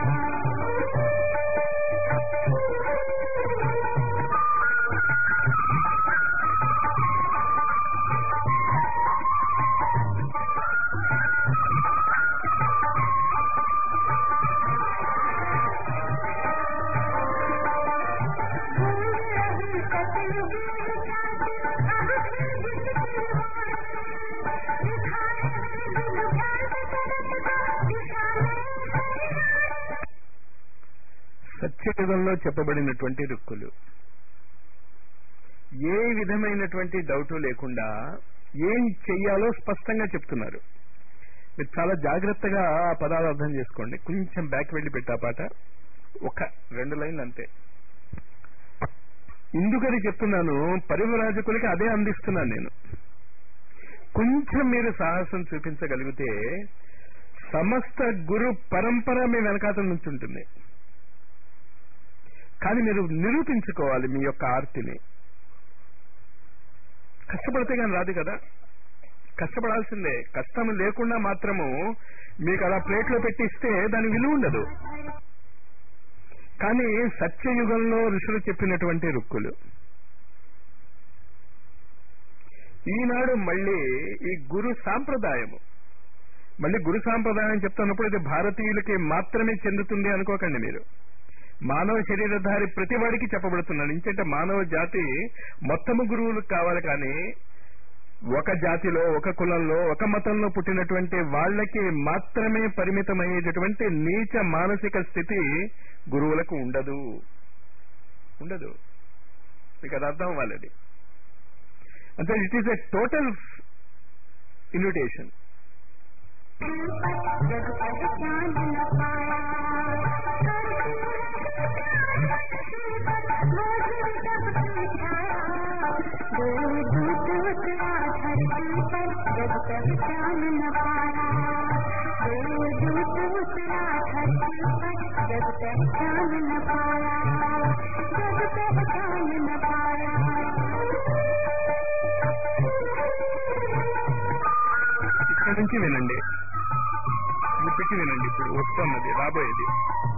సత్యయుగంలో చెప్పబడినటువంటి రుక్కులు ఏ విధమైనటువంటి డౌట్ లేకుండా ఏం చెయ్యాలో స్పష్టంగా చెప్తున్నారు మీరు చాలా జాగ్రత్తగా ఆ పదాలు అర్థం చేసుకోండి కొంచెం బ్యాక్ వెళ్ళి పెట్టా పాట ఒక రెండు లైన్లు అంతే ఇందుకని చెప్తున్నాను పరివరాజకులకి అదే అందిస్తున్నాను నేను కొంచెం మీరు సాహసం చూపించగలిగితే సమస్త గురు పరంపర మీ వెనకాతల నుంచి ఉంటుంది కానీ మీరు నిరూపించుకోవాలి మీ యొక్క ఆర్తిని కష్టపడితే కానీ రాదు కదా కష్టపడాల్సిందే కష్టం లేకుండా మాత్రము మీకు అలా ప్లేట్లో పెట్టిస్తే దాని విలువ ఉండదు కానీ సత్యయుగంలో ఋషులు చెప్పినటువంటి రుక్కులు ఈనాడు మళ్ళీ ఈ గురు సాంప్రదాయము మళ్ళీ గురు సాంప్రదాయం చెప్తున్నప్పుడు ఇది భారతీయులకి మాత్రమే చెందుతుంది అనుకోకండి మీరు మానవ శరీరధారి ప్రతి వాడికి చెప్పబడుతున్నాడు ఇంకంటే మానవ జాతి మొత్తము గురువులకు కావాలి కానీ ఒక జాతిలో ఒక కులంలో ఒక మతంలో పుట్టినటువంటి వాళ్ళకి మాత్రమే పరిమితమయ్యేటటువంటి నీచ మానసిక స్థితి గురువులకు ఉండదు ఉండదు మీకు అది అర్థం అవ్వాలది అంటే it is a total invitation जग पहचान न पाया दूत उतरा धरती पर जग पहचान न पाया दूत उतरा धरती पर जग पहचान न पाया जग पहचान न पाया ఇక్కడ నుంచి వినండి వినిపించి వినండి ఇప్పుడు వస్తున్నది రాబోయేది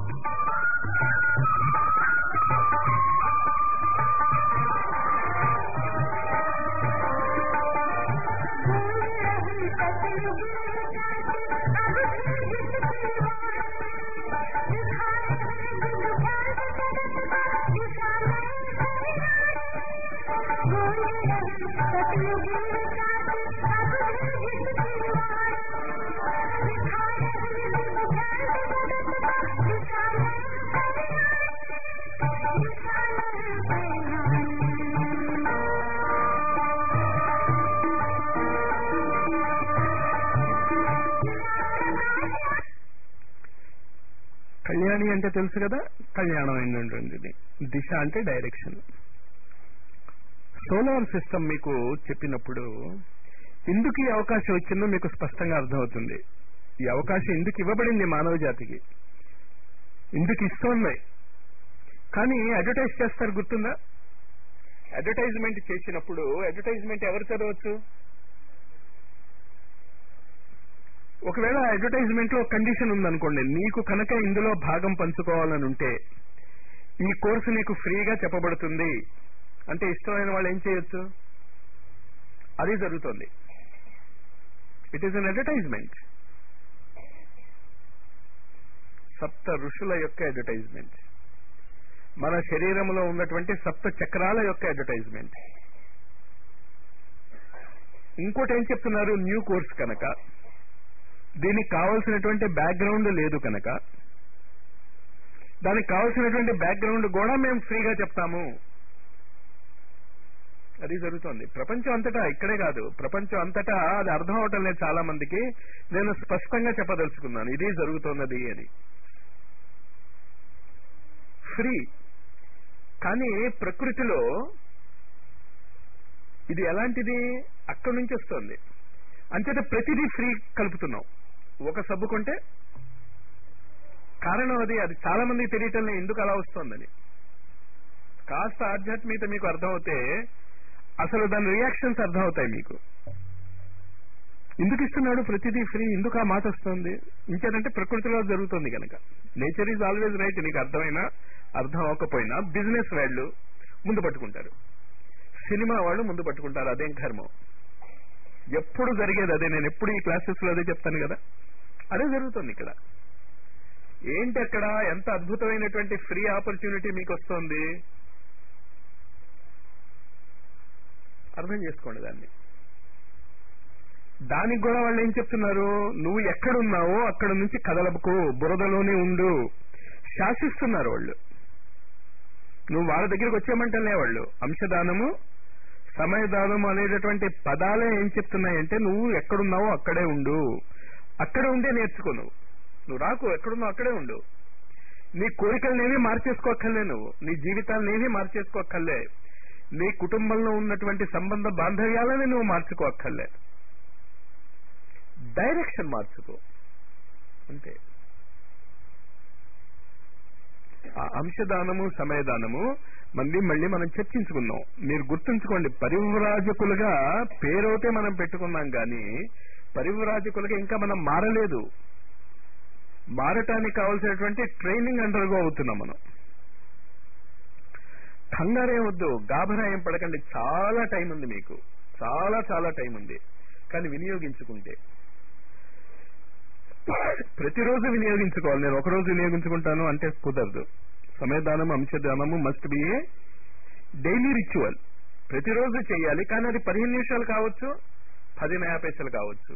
కళ్యాణి అంటే తెలుసు కదా కళ్యాణం అయినటువంటిది దిశ అంటే డైరెక్షన్ సోలార్ సిస్టమ్ మీకు చెప్పినప్పుడు ఎందుకు ఈ అవకాశం వచ్చిందో మీకు స్పష్టంగా అర్థమవుతుంది ఈ అవకాశం ఎందుకు ఇవ్వబడింది మానవ జాతికి ఎందుకు ఇస్తున్నాయి కానీ అడ్వర్టైజ్ చేస్తారు గుర్తుందా అడ్వర్టైజ్మెంట్ చేసినప్పుడు అడ్వర్టైజ్మెంట్ ఎవరు చదవచ్చు ఒకవేళ అడ్వర్టైజ్మెంట్ లో కండిషన్ ఉందనుకోండి నీకు కనుక ఇందులో భాగం పంచుకోవాలని ఉంటే ఈ కోర్సు నీకు ఫ్రీగా చెప్పబడుతుంది అంటే ఇష్టమైన వాళ్ళు ఏం చేయొచ్చు అది జరుగుతుంది ఇట్ ఈస్ అన్ అడ్వర్టైజ్మెంట్ సప్త ఋషుల యొక్క అడ్వర్టైజ్మెంట్ మన శరీరంలో ఉన్నటువంటి సప్త చక్రాల యొక్క అడ్వర్టైజ్మెంట్ ఇంకోటి ఏం చెప్తున్నారు న్యూ కోర్స్ కనుక దీనికి కావలసినటువంటి బ్యాక్గ్రౌండ్ లేదు కనుక దానికి కావలసినటువంటి బ్యాక్గ్రౌండ్ కూడా మేము ఫ్రీగా చెప్తాము అది జరుగుతోంది ప్రపంచం అంతటా ఇక్కడే కాదు ప్రపంచం అంతటా అది అర్థం అవటం లేదు చాలా మందికి నేను స్పష్టంగా చెప్పదలుచుకున్నాను ఇది జరుగుతున్నది అని ఫ్రీ కానీ ప్రకృతిలో ఇది ఎలాంటిది అక్కడి నుంచి వస్తుంది అంచేత ప్రతిదీ ఫ్రీ కలుపుతున్నాం ఒక సబ్బు కొంటే కారణం అది అది చాలా మందికి తెలియటం లేదు ఎందుకు అలా వస్తుందని కాస్త ఆధ్యాత్మికత మీకు అర్థమవుతే అసలు దాని రియాక్షన్స్ అర్థమవుతాయి మీకు ఎందుకు ఇస్తున్నాడు ప్రతిదీ ఫ్రీ ఎందుకు ఆ మాట వస్తుంది ఇంకేదంటే ప్రకృతిలో జరుగుతుంది కనుక నేచర్ ఈజ్ ఆల్వేజ్ రైట్ నీకు అర్థమైనా అర్థం అవ్వకపోయినా బిజినెస్ వాళ్ళు ముందు పట్టుకుంటారు సినిమా వాళ్ళు ముందు పట్టుకుంటారు అదేం కర్మం ఎప్పుడు జరిగేది అదే నేను ఎప్పుడు ఈ క్లాసెస్ లో అదే చెప్తాను కదా అదే జరుగుతుంది ఇక్కడ ఏంటి అక్కడ ఎంత అద్భుతమైనటువంటి ఫ్రీ ఆపర్చునిటీ మీకు వస్తుంది అర్థం చేసుకోండి దాన్ని దానికి కూడా వాళ్ళు ఏం చెప్తున్నారు నువ్వు ఎక్కడున్నావో అక్కడ నుంచి కదలపుకు బురదలోనే ఉండు శాసిస్తున్నారు వాళ్ళు నువ్వు వాళ్ళ దగ్గరికి వచ్చేయమంటలే వాళ్ళు అంశదానము సమయదానము అనేటటువంటి పదాలే ఏం చెప్తున్నాయంటే నువ్వు ఎక్కడున్నావో అక్కడే ఉండు అక్కడ ఉండే నేర్చుకో నువ్వు నువ్వు రాకు ఎక్కడున్నావు అక్కడే ఉండు నీ కోరికలనేవి మార్చేసుకోక్కర్లే నువ్వు నీ జీవితాలనేవి మార్చేసుకోక్కర్లే నీ కుటుంబంలో ఉన్నటువంటి సంబంధ బాంధవ్యాలని నువ్వు మార్చుకోక్కర్లే డైరెక్షన్ మార్చుకో అంతే ఆ అంశదానము సమయదానము మళ్ళీ మళ్ళీ మనం చర్చించుకున్నాం మీరు గుర్తుంచుకోండి పరివ్రాజకులుగా పేరైతే మనం పెట్టుకున్నాం కానీ పరివ్రాజకులుగా ఇంకా మనం మారలేదు మారటానికి కావాల్సినటువంటి ట్రైనింగ్ అండర్గో అవుతున్నాం మనం కంగారే వద్దు గాభరా ఏం పడకండి చాలా టైం ఉంది మీకు చాలా చాలా టైం ఉంది కానీ వినియోగించుకుంటే ప్రతిరోజు వినియోగించుకోవాలి నేను ఒకరోజు వినియోగించుకుంటాను అంటే కుదరదు సమయదానం అంశదానము must be a daily ritual ప్రతిరోజు చేయాలి కానీ అది పదిహేను నిమిషాలు కావచ్చు పది నయా పైసలు కావచ్చు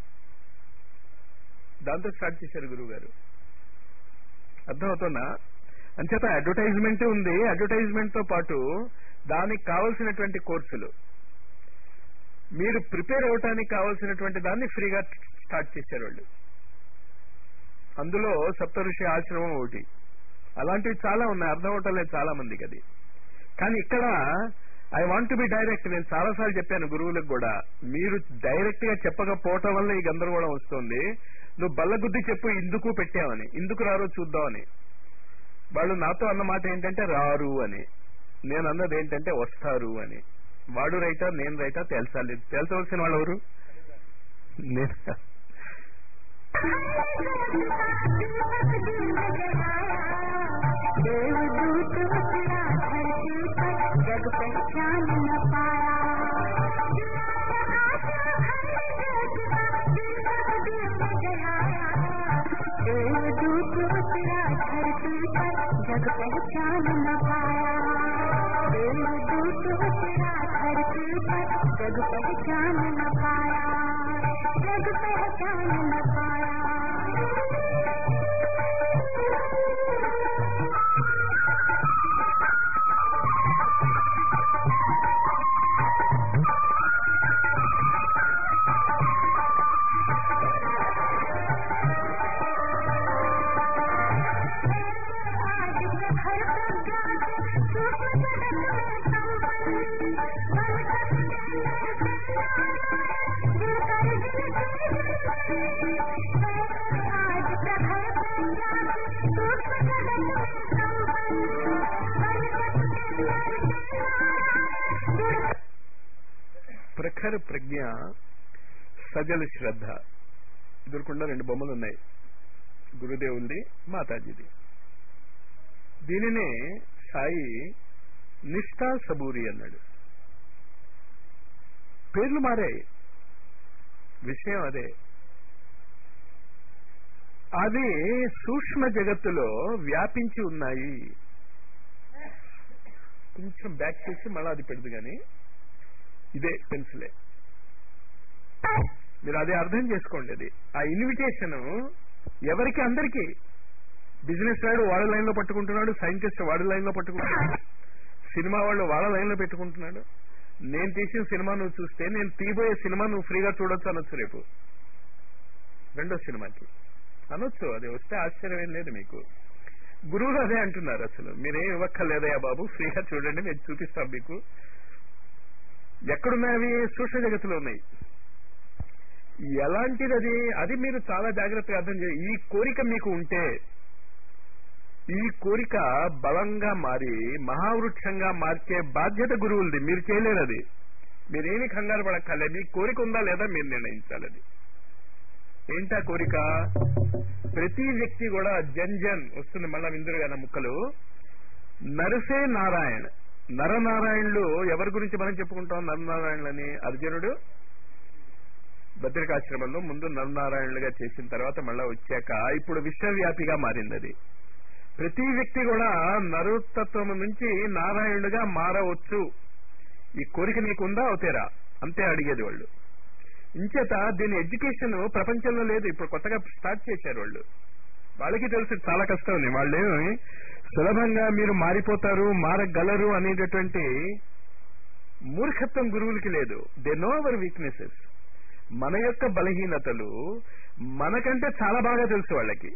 దాంతో స్టార్ట్ చేశారు గురువు గారు అర్థమవుతుందా అంచేత అడ్వర్టైజ్మెంట్ ఉంది అడ్వర్టైజ్మెంట్ తో పాటు దానికి కావలసినటువంటి కోర్సులు మీరు ప్రిపేర్ అవటానికి కావలసినటువంటి దాన్ని ఫ్రీగా స్టార్ట్ చేశారు వాళ్ళు అందులో సప్తఋషి ఆశ్రమం ఒకటి అలాంటివి చాలా ఉన్నాయి అర్థం అవటం లేదు చాలా మందికి అది కానీ ఇక్కడ ఐ వాంట్ బి డైరెక్ట్ నేను చాలాసార్లు చెప్పాను గురువులకు కూడా మీరు డైరెక్ట్ గా చెప్పకపోవటం వల్ల ఈ గందరగోళం వస్తుంది నువ్వు బల్లగుద్ది చెప్పు ఇందుకు పెట్టావని ఇందుకు రారో చూద్దామని వాళ్ళు నాతో అన్న మాట ఏంటంటే రారు అని నేను అన్నది ఏంటంటే వస్తారు అని వాడు రైటా నేను రైటా తేల్చాలి తేల్చవలసిన వాళ్ళు ఎవరు నేను देवदूत उतरा धरती पर जग पहचान न पाया देवदूत उतरा धरती पर जग पहचान न पाया देवदूत उतरा धरती पर जग पहचान न पाया जग पहचान न पाया ప్రఖర ప్రజ్ఞ సజల శ్రద్ధ ఎదురుకుండా రెండు బొమ్మలు ఉన్నాయి గురుదేవుల్ది మాతాజీది దీనినే సాయి నిష్ఠా సబూరి అన్నాడు పేర్లు మారాయి విషయం అదే అవి సూక్ష్మ జగత్తులో వ్యాపించి ఉన్నాయి కొంచెం బ్యాక్ చేసి మళ్ళీ అది పెడదు కానీ ఇదే పెన్సిలే మీరు అది అర్థం చేసుకోండి అది ఆ ఇన్విటేషన్ ఎవరికి అందరికీ బిజినెస్ వాడు వాళ్ళ లైన్ లో పట్టుకుంటున్నాడు సైంటిస్ట్ వాడి లైన్ లో పట్టుకుంటున్నాడు సినిమా వాళ్ళు వాళ్ళ లైన్ లో పెట్టుకుంటున్నాడు నేను తీసిన సినిమా నువ్వు చూస్తే నేను తీయబోయే సినిమా నువ్వు ఫ్రీగా చూడొచ్చు అనొచ్చు రేపు రెండో సినిమాకి అనొచ్చు అది వస్తే ఆశ్చర్యం ఏం లేదు మీకు గురువులు అదే అంటున్నారు అసలు మీరేం ఇవ్వక్కర్లేదయ్యా బాబు ఫ్రీగా చూడండి నేను చూపిస్తాం మీకు ఎక్కడున్నాయి అవి సూక్ష్మ జగత్తులో ఉన్నాయి ఎలాంటిది అది అది మీరు చాలా జాగ్రత్తగా అర్థం చేయాలి ఈ కోరిక మీకు ఉంటే ఈ కోరిక బలంగా మారి మహావృక్షంగా మార్చే బాధ్యత గురువులది మీరు చేయలేరు అది మీరేమి కంగారు పడక్కర్లేదు మీ కోరిక ఉందా లేదా మీరు నిర్ణయించాలి అది ఏంటా కోరిక ప్రతి వ్యక్తి కూడా జన్ జన్ వస్తుంది మళ్ళా విందురుగా ముక్కలు నరసే నారాయణ నరనారాయణులు ఎవరి గురించి మనం చెప్పుకుంటాం నరనారాయణులని అర్జునుడు భద్రికాశ్రమంలో ముందు నరనారాయణులుగా చేసిన తర్వాత మళ్ళా వచ్చాక ఇప్పుడు విశ్వవ్యాపిగా మారింది అది ప్రతి వ్యక్తి కూడా నరుతత్వం నుంచి నారాయణుడిగా మారవచ్చు ఈ కోరిక నీకుందా అవుతారా అంతే అడిగేది వాళ్ళు ఇంచేత దీని ఎడ్యుకేషన్ ప్రపంచంలో లేదు ఇప్పుడు కొత్తగా స్టార్ట్ చేశారు వాళ్ళు వాళ్ళకి తెలుసు చాలా కష్టం ఉంది వాళ్ళేమి సులభంగా మీరు మారిపోతారు మారగలరు అనేటటువంటి మూర్ఖత్వం గురువులకి లేదు దే నో అవర్ వీక్నెసెస్ మన యొక్క బలహీనతలు మనకంటే చాలా బాగా తెలుసు వాళ్ళకి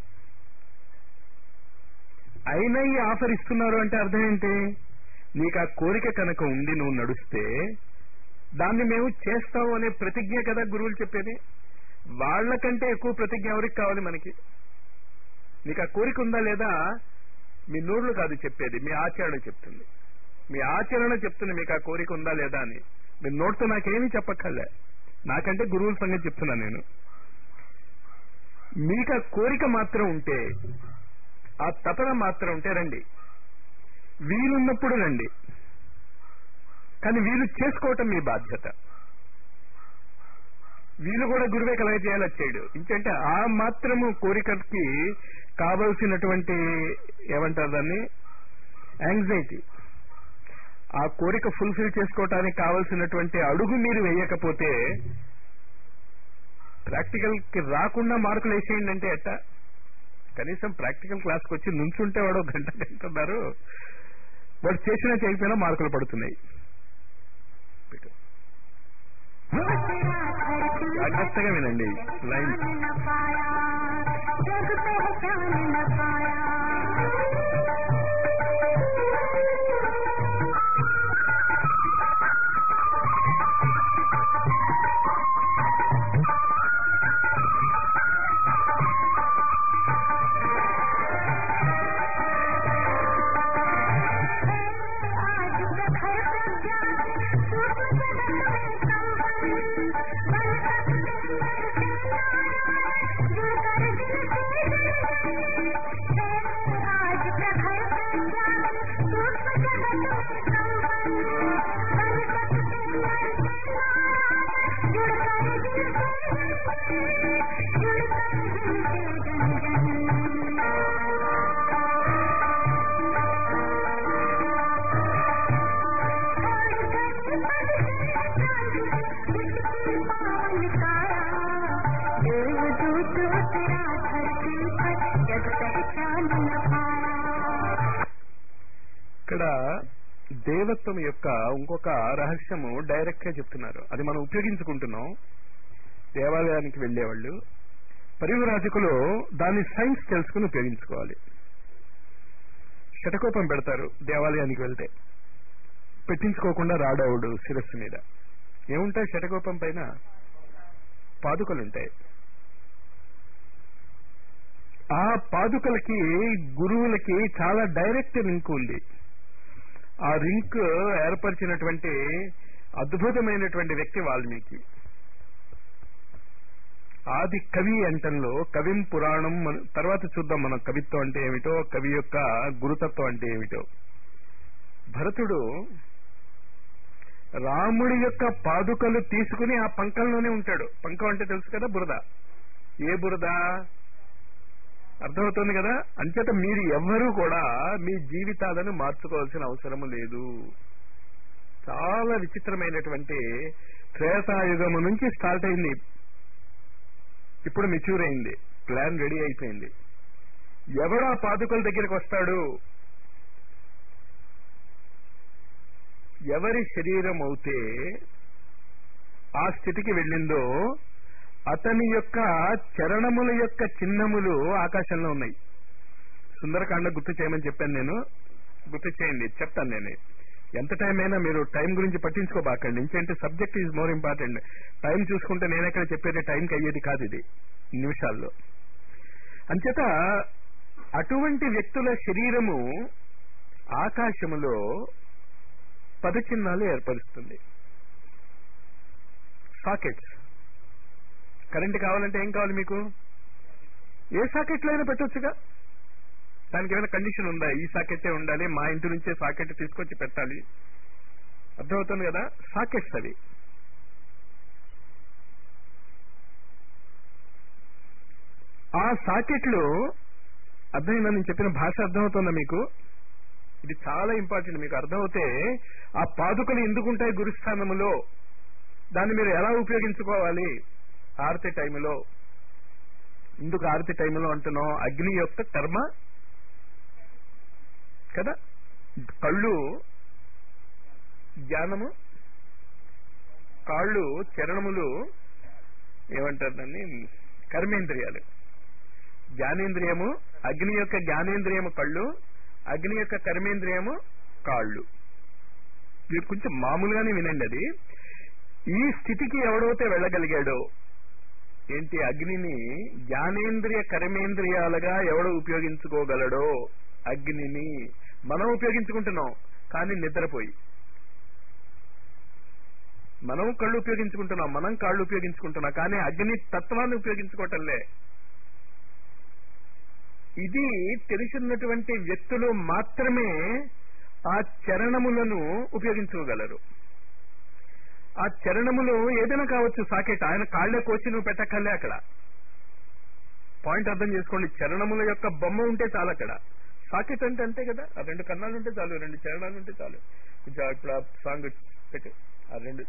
అయినా ఈ ఆఫర్ ఇస్తున్నారు అంటే అర్థం ఏంటి నీకు ఆ కోరిక కనుక ఉండి నువ్వు నడుస్తే దాన్ని మేము చేస్తాం అనే ప్రతిజ్ఞ కదా గురువులు చెప్పేది వాళ్ళకంటే ఎక్కువ ప్రతిజ్ఞ ఎవరికి కావాలి మనకి నీకు ఆ కోరిక ఉందా లేదా మీ నోళ్ళు కాదు చెప్పేది మీ ఆచరణ చెప్తుంది మీ ఆచరణ చెప్తుంది మీకు ఆ కోరిక ఉందా లేదా అని మీరు నోటితో నాకేమీ చెప్పక్కర్లే నాకంటే గురువుల సంగతి చెప్తున్నా నేను మీకు ఆ కోరిక మాత్రం ఉంటే ఆ తపన మాత్రం ఉంటే రండి వీలున్నప్పుడు రండి కానీ వీలు చేసుకోవటం మీ బాధ్యత వీలు కూడా గురువే కలగ చేయాలి చేయడు ఇంకంటే ఆ మాత్రము కోరికకి కావలసినటువంటి ఏమంటారు దాన్ని యాంగ్జైటీ ఆ కోరిక ఫుల్ఫిల్ చేసుకోవటానికి కావలసినటువంటి అడుగు మీరు వేయకపోతే ప్రాక్టికల్ కి రాకుండా మార్కులు వేసేయండి అంటే ఎట్టా కనీసం ప్రాక్టికల్ క్లాస్కి వచ్చి నుంచుంటే వాడు ఒక గంట గంటన్నారు వాడు చేసినా చేయకపోయినా మార్కులు పడుతున్నాయి పెట్టు. జాగ్రత్తగా వినండి లైన్ पहचान न पाया जग पहचान न पाया आज प्रखर प्रज्ञान सूक्ष्म जगत में संपन्न बन सकते नर से नारायण जुड़कर दिल से जन आज प्रखर प्रज्ञान सूक्ष्म जगत में संपन्न बन सकते नर से नारायण जुड़कर दिल से जन जुड़कर दिल से जन देवदूत उतरा धरती पर जग पहचान न पाया ఇక్కడ దేవత్వం యొక్క ఇంకొక రహస్యము డైరెక్ట్ గా చెప్తున్నారు అది మనం ఉపయోగించుకుంటున్నాం దేవాలయానికి వెళ్లేవాళ్ళు పరివరాజకులు దాని సైన్స్ తెలుసుకుని ఉపయోగించుకోవాలి శటకోపం పెడతారు దేవాలయానికి వెళ్తే పెట్టించుకోకుండా రాడవుడు శిరస్సు మీద ఏముంటాయి శటకోపం పైన పాదుకలుంటాయి ఆ పాదుకలకి గురువులకి చాలా డైరెక్ట్ లింక్ ఉంది ఆ లింక్ ఏర్పరిచినటువంటి అద్భుతమైనటువంటి వ్యక్తి వాల్మీకి ఆది కవి అంటంలో కవిం పురాణం మన- తర్వాత చూద్దాం మనం కవిత్వం అంటే ఏమిటో కవి యొక్క గురుతత్వం అంటే ఏమిటో భరతుడు రాముడి యొక్క పాదుకలు తీసుకుని ఆ పంకంలోనే ఉంటాడు పంకం అంటే తెలుసు కదా బురద ఏ బురద అర్థమవుతుంది కదా అంచేత మీరు ఎవ్వరూ కూడా మీ జీవితాలను మార్చుకోవాల్సిన అవసరం లేదు చాలా విచిత్రమైనటువంటి త్రేతాయుగము నుంచి స్టార్ట్ అయింది ఇప్పుడు మెచ్యూర్ అయింది ప్లాన్ రెడీ అయిపోయింది ఎవడు ఆ పాదుకల దగ్గరికి వస్తాడు ఎవరి శరీరం అవుతే ఆ స్థితికి వెళ్ళిందో అతని యొక్క చరణముల యొక్క చిహ్నములు ఆకాశంలో ఉన్నాయి సుందరకాండ గుర్తు చేయమని చెప్పాను నేను గుర్తు చేయండి చెప్తాను నేను ఎంత టైం అయినా మీరు టైం గురించి పట్టించుకోబాకండి ఇంకేంటి subject is more important time చూసుకుంటే నేను ఎక్కడ చెప్పేది టైంకి అయ్యేది కాదు ఇది నిమిషాల్లో అంచేత అటువంటి వ్యక్తుల శరీరము ఆకాశములో పదచిహ్నాలు ఏర్పరుస్తుంది సాకెట్స్ కరెంట్ కావాలంటే ఏం కావాలి మీకు ఏ సాకెట్లో అయినా పెట్టొచ్చుగా దానికి ఏమైనా కండిషన్ ఉందా ఈ సాకెట్టే ఉండాలి మా ఇంటి నుంచే సాకెట్ తీసుకొచ్చి పెట్టాలి అర్థమవుతుంది కదా సాకెట్స్ అవి ఆ సాకెట్లు అర్థమైందా నేను చెప్పిన భాష అర్థమవుతుందా మీకు ఇది చాలా ఇంపార్టెంట్ మీకు అర్థమవుతే ఆ పాదుకలు ఎందుకుంటాయి గురుస్థానములో దాన్ని మీరు ఎలా ఉపయోగించుకోవాలి ఆరతి టైంలో ఎందుకు ఆరతి టైంలో అంటున్నాం అగ్ని యొక్క కర్మ కదా కళ్ళు జ్ఞానము కాళ్ళు చరణములు ఏమంటారు దాన్ని కర్మేంద్రియాలు జ్ఞానేంద్రియము అగ్ని యొక్క జ్ఞానేంద్రియము కళ్ళు అగ్ని యొక్క కర్మేంద్రియము కాళ్ళు మీరు కొంచెం మామూలుగానే వినండి అది ఈ స్థితికి ఎవడైతే వెళ్ళగలిగాడో ఏంటి అగ్నిని జ్ఞానేంద్రియ కర్మేంద్రియాలుగా ఎవడు ఉపయోగించుకోగలడో అగ్నిని మనం ఉపయోగించుకుంటున్నాం కానీ నిద్రపోయి మనం కళ్ళు ఉపయోగించుకుంటున్నాం మనం కాళ్ళు ఉపయోగించుకుంటున్నాం కానీ అగ్ని తత్వాన్ని ఉపయోగించుకోవటంలే ఇది తెలిసినటువంటి వ్యక్తులు మాత్రమే ఆ చరణములను ఉపయోగించుకోగలరు ఆ చరణములు ఏదైనా కావచ్చు సాకెట్ ఆయన కాళ్లే కోసి నువ్వు పెట్టక్కర్లే అక్కడ పాయింట్ అర్థం చేసుకోండి చరణముల యొక్క బొమ్మ ఉంటే చాలు అక్కడ సాకెట్ అంటే అంతే కదా ఆ రెండు కన్నాలు ఉంటే చాలు రెండు చరణాలు ఉంటే చాలు కొంచెం ఇప్పుడు ఆ సాంగ్ పెట్టు ఆ రెండు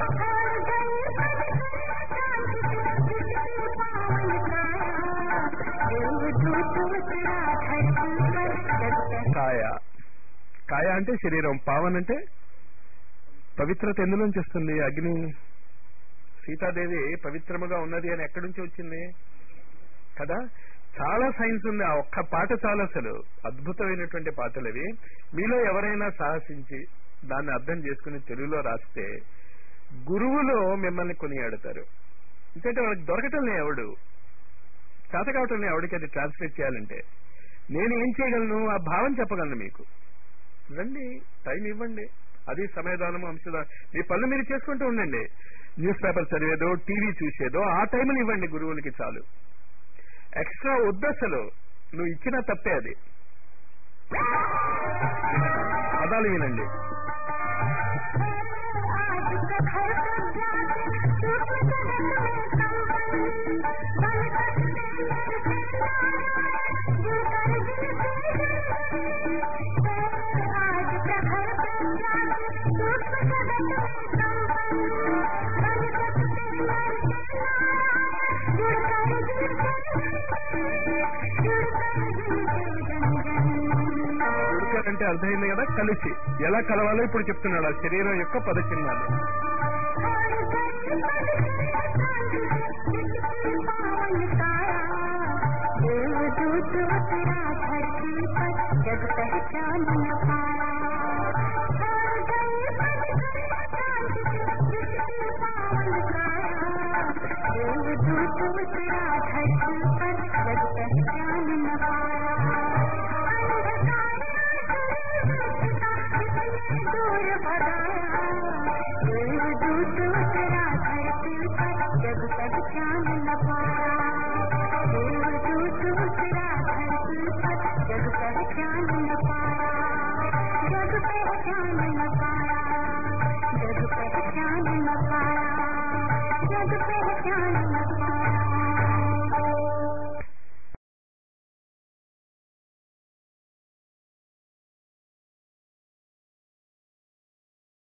కాయ కాయ అంటే శరీరం పావన్ అంటే పవిత్రత ఎందులోంచి వస్తుంది అగ్ని సీతాదేవి పవిత్రముగా ఉన్నది అని ఎక్కడి నుంచి వచ్చింది కదా చాలా సైన్స్ ఉంది ఆ ఒక్క పాట చాలా అసలు అద్భుతమైనటువంటి పాటలు అవి మీలో ఎవరైనా సాహసించి దాన్ని అర్థం చేసుకుని తెలుగులో రాస్తే గురువులు మిమ్మల్ని కొనియాడతారు ఎందుకంటే వాళ్ళకి దొరకటం లే ఎవడు చేత కావటం లే ఎవడికి అది ట్రాన్స్లేట్ చేయాలంటే నేను ఏం చేయగలను ఆ భావం చెప్పగలను మీకు రండి టైం ఇవ్వండి అది సమయదానము అంశదానం మీ పనులు మీరు చేసుకుంటూ ఉండండి న్యూస్ పేపర్ చదివేదో టీవీ చూసేదో ఆ టైంని ఇవ్వండి గురువులకి చాలు ఎక్స్ట్రా వద్దు అసలు నువ్వు ఇచ్చిన తప్పే అది పదాలు వినండి ఉడకాలంటే అర్థమైంది కదా కలిసి ఎలా కలవాలో ఇప్పుడు చెప్తున్నాడు ఆ శరీరం యొక్క పదచిహ్నాలు जब पहचान न पाया देवदूत उतरा धरती पर जब पहचान न पाया दूर भगाया देवदूत उतरा धरती पर जब पहचान न पाया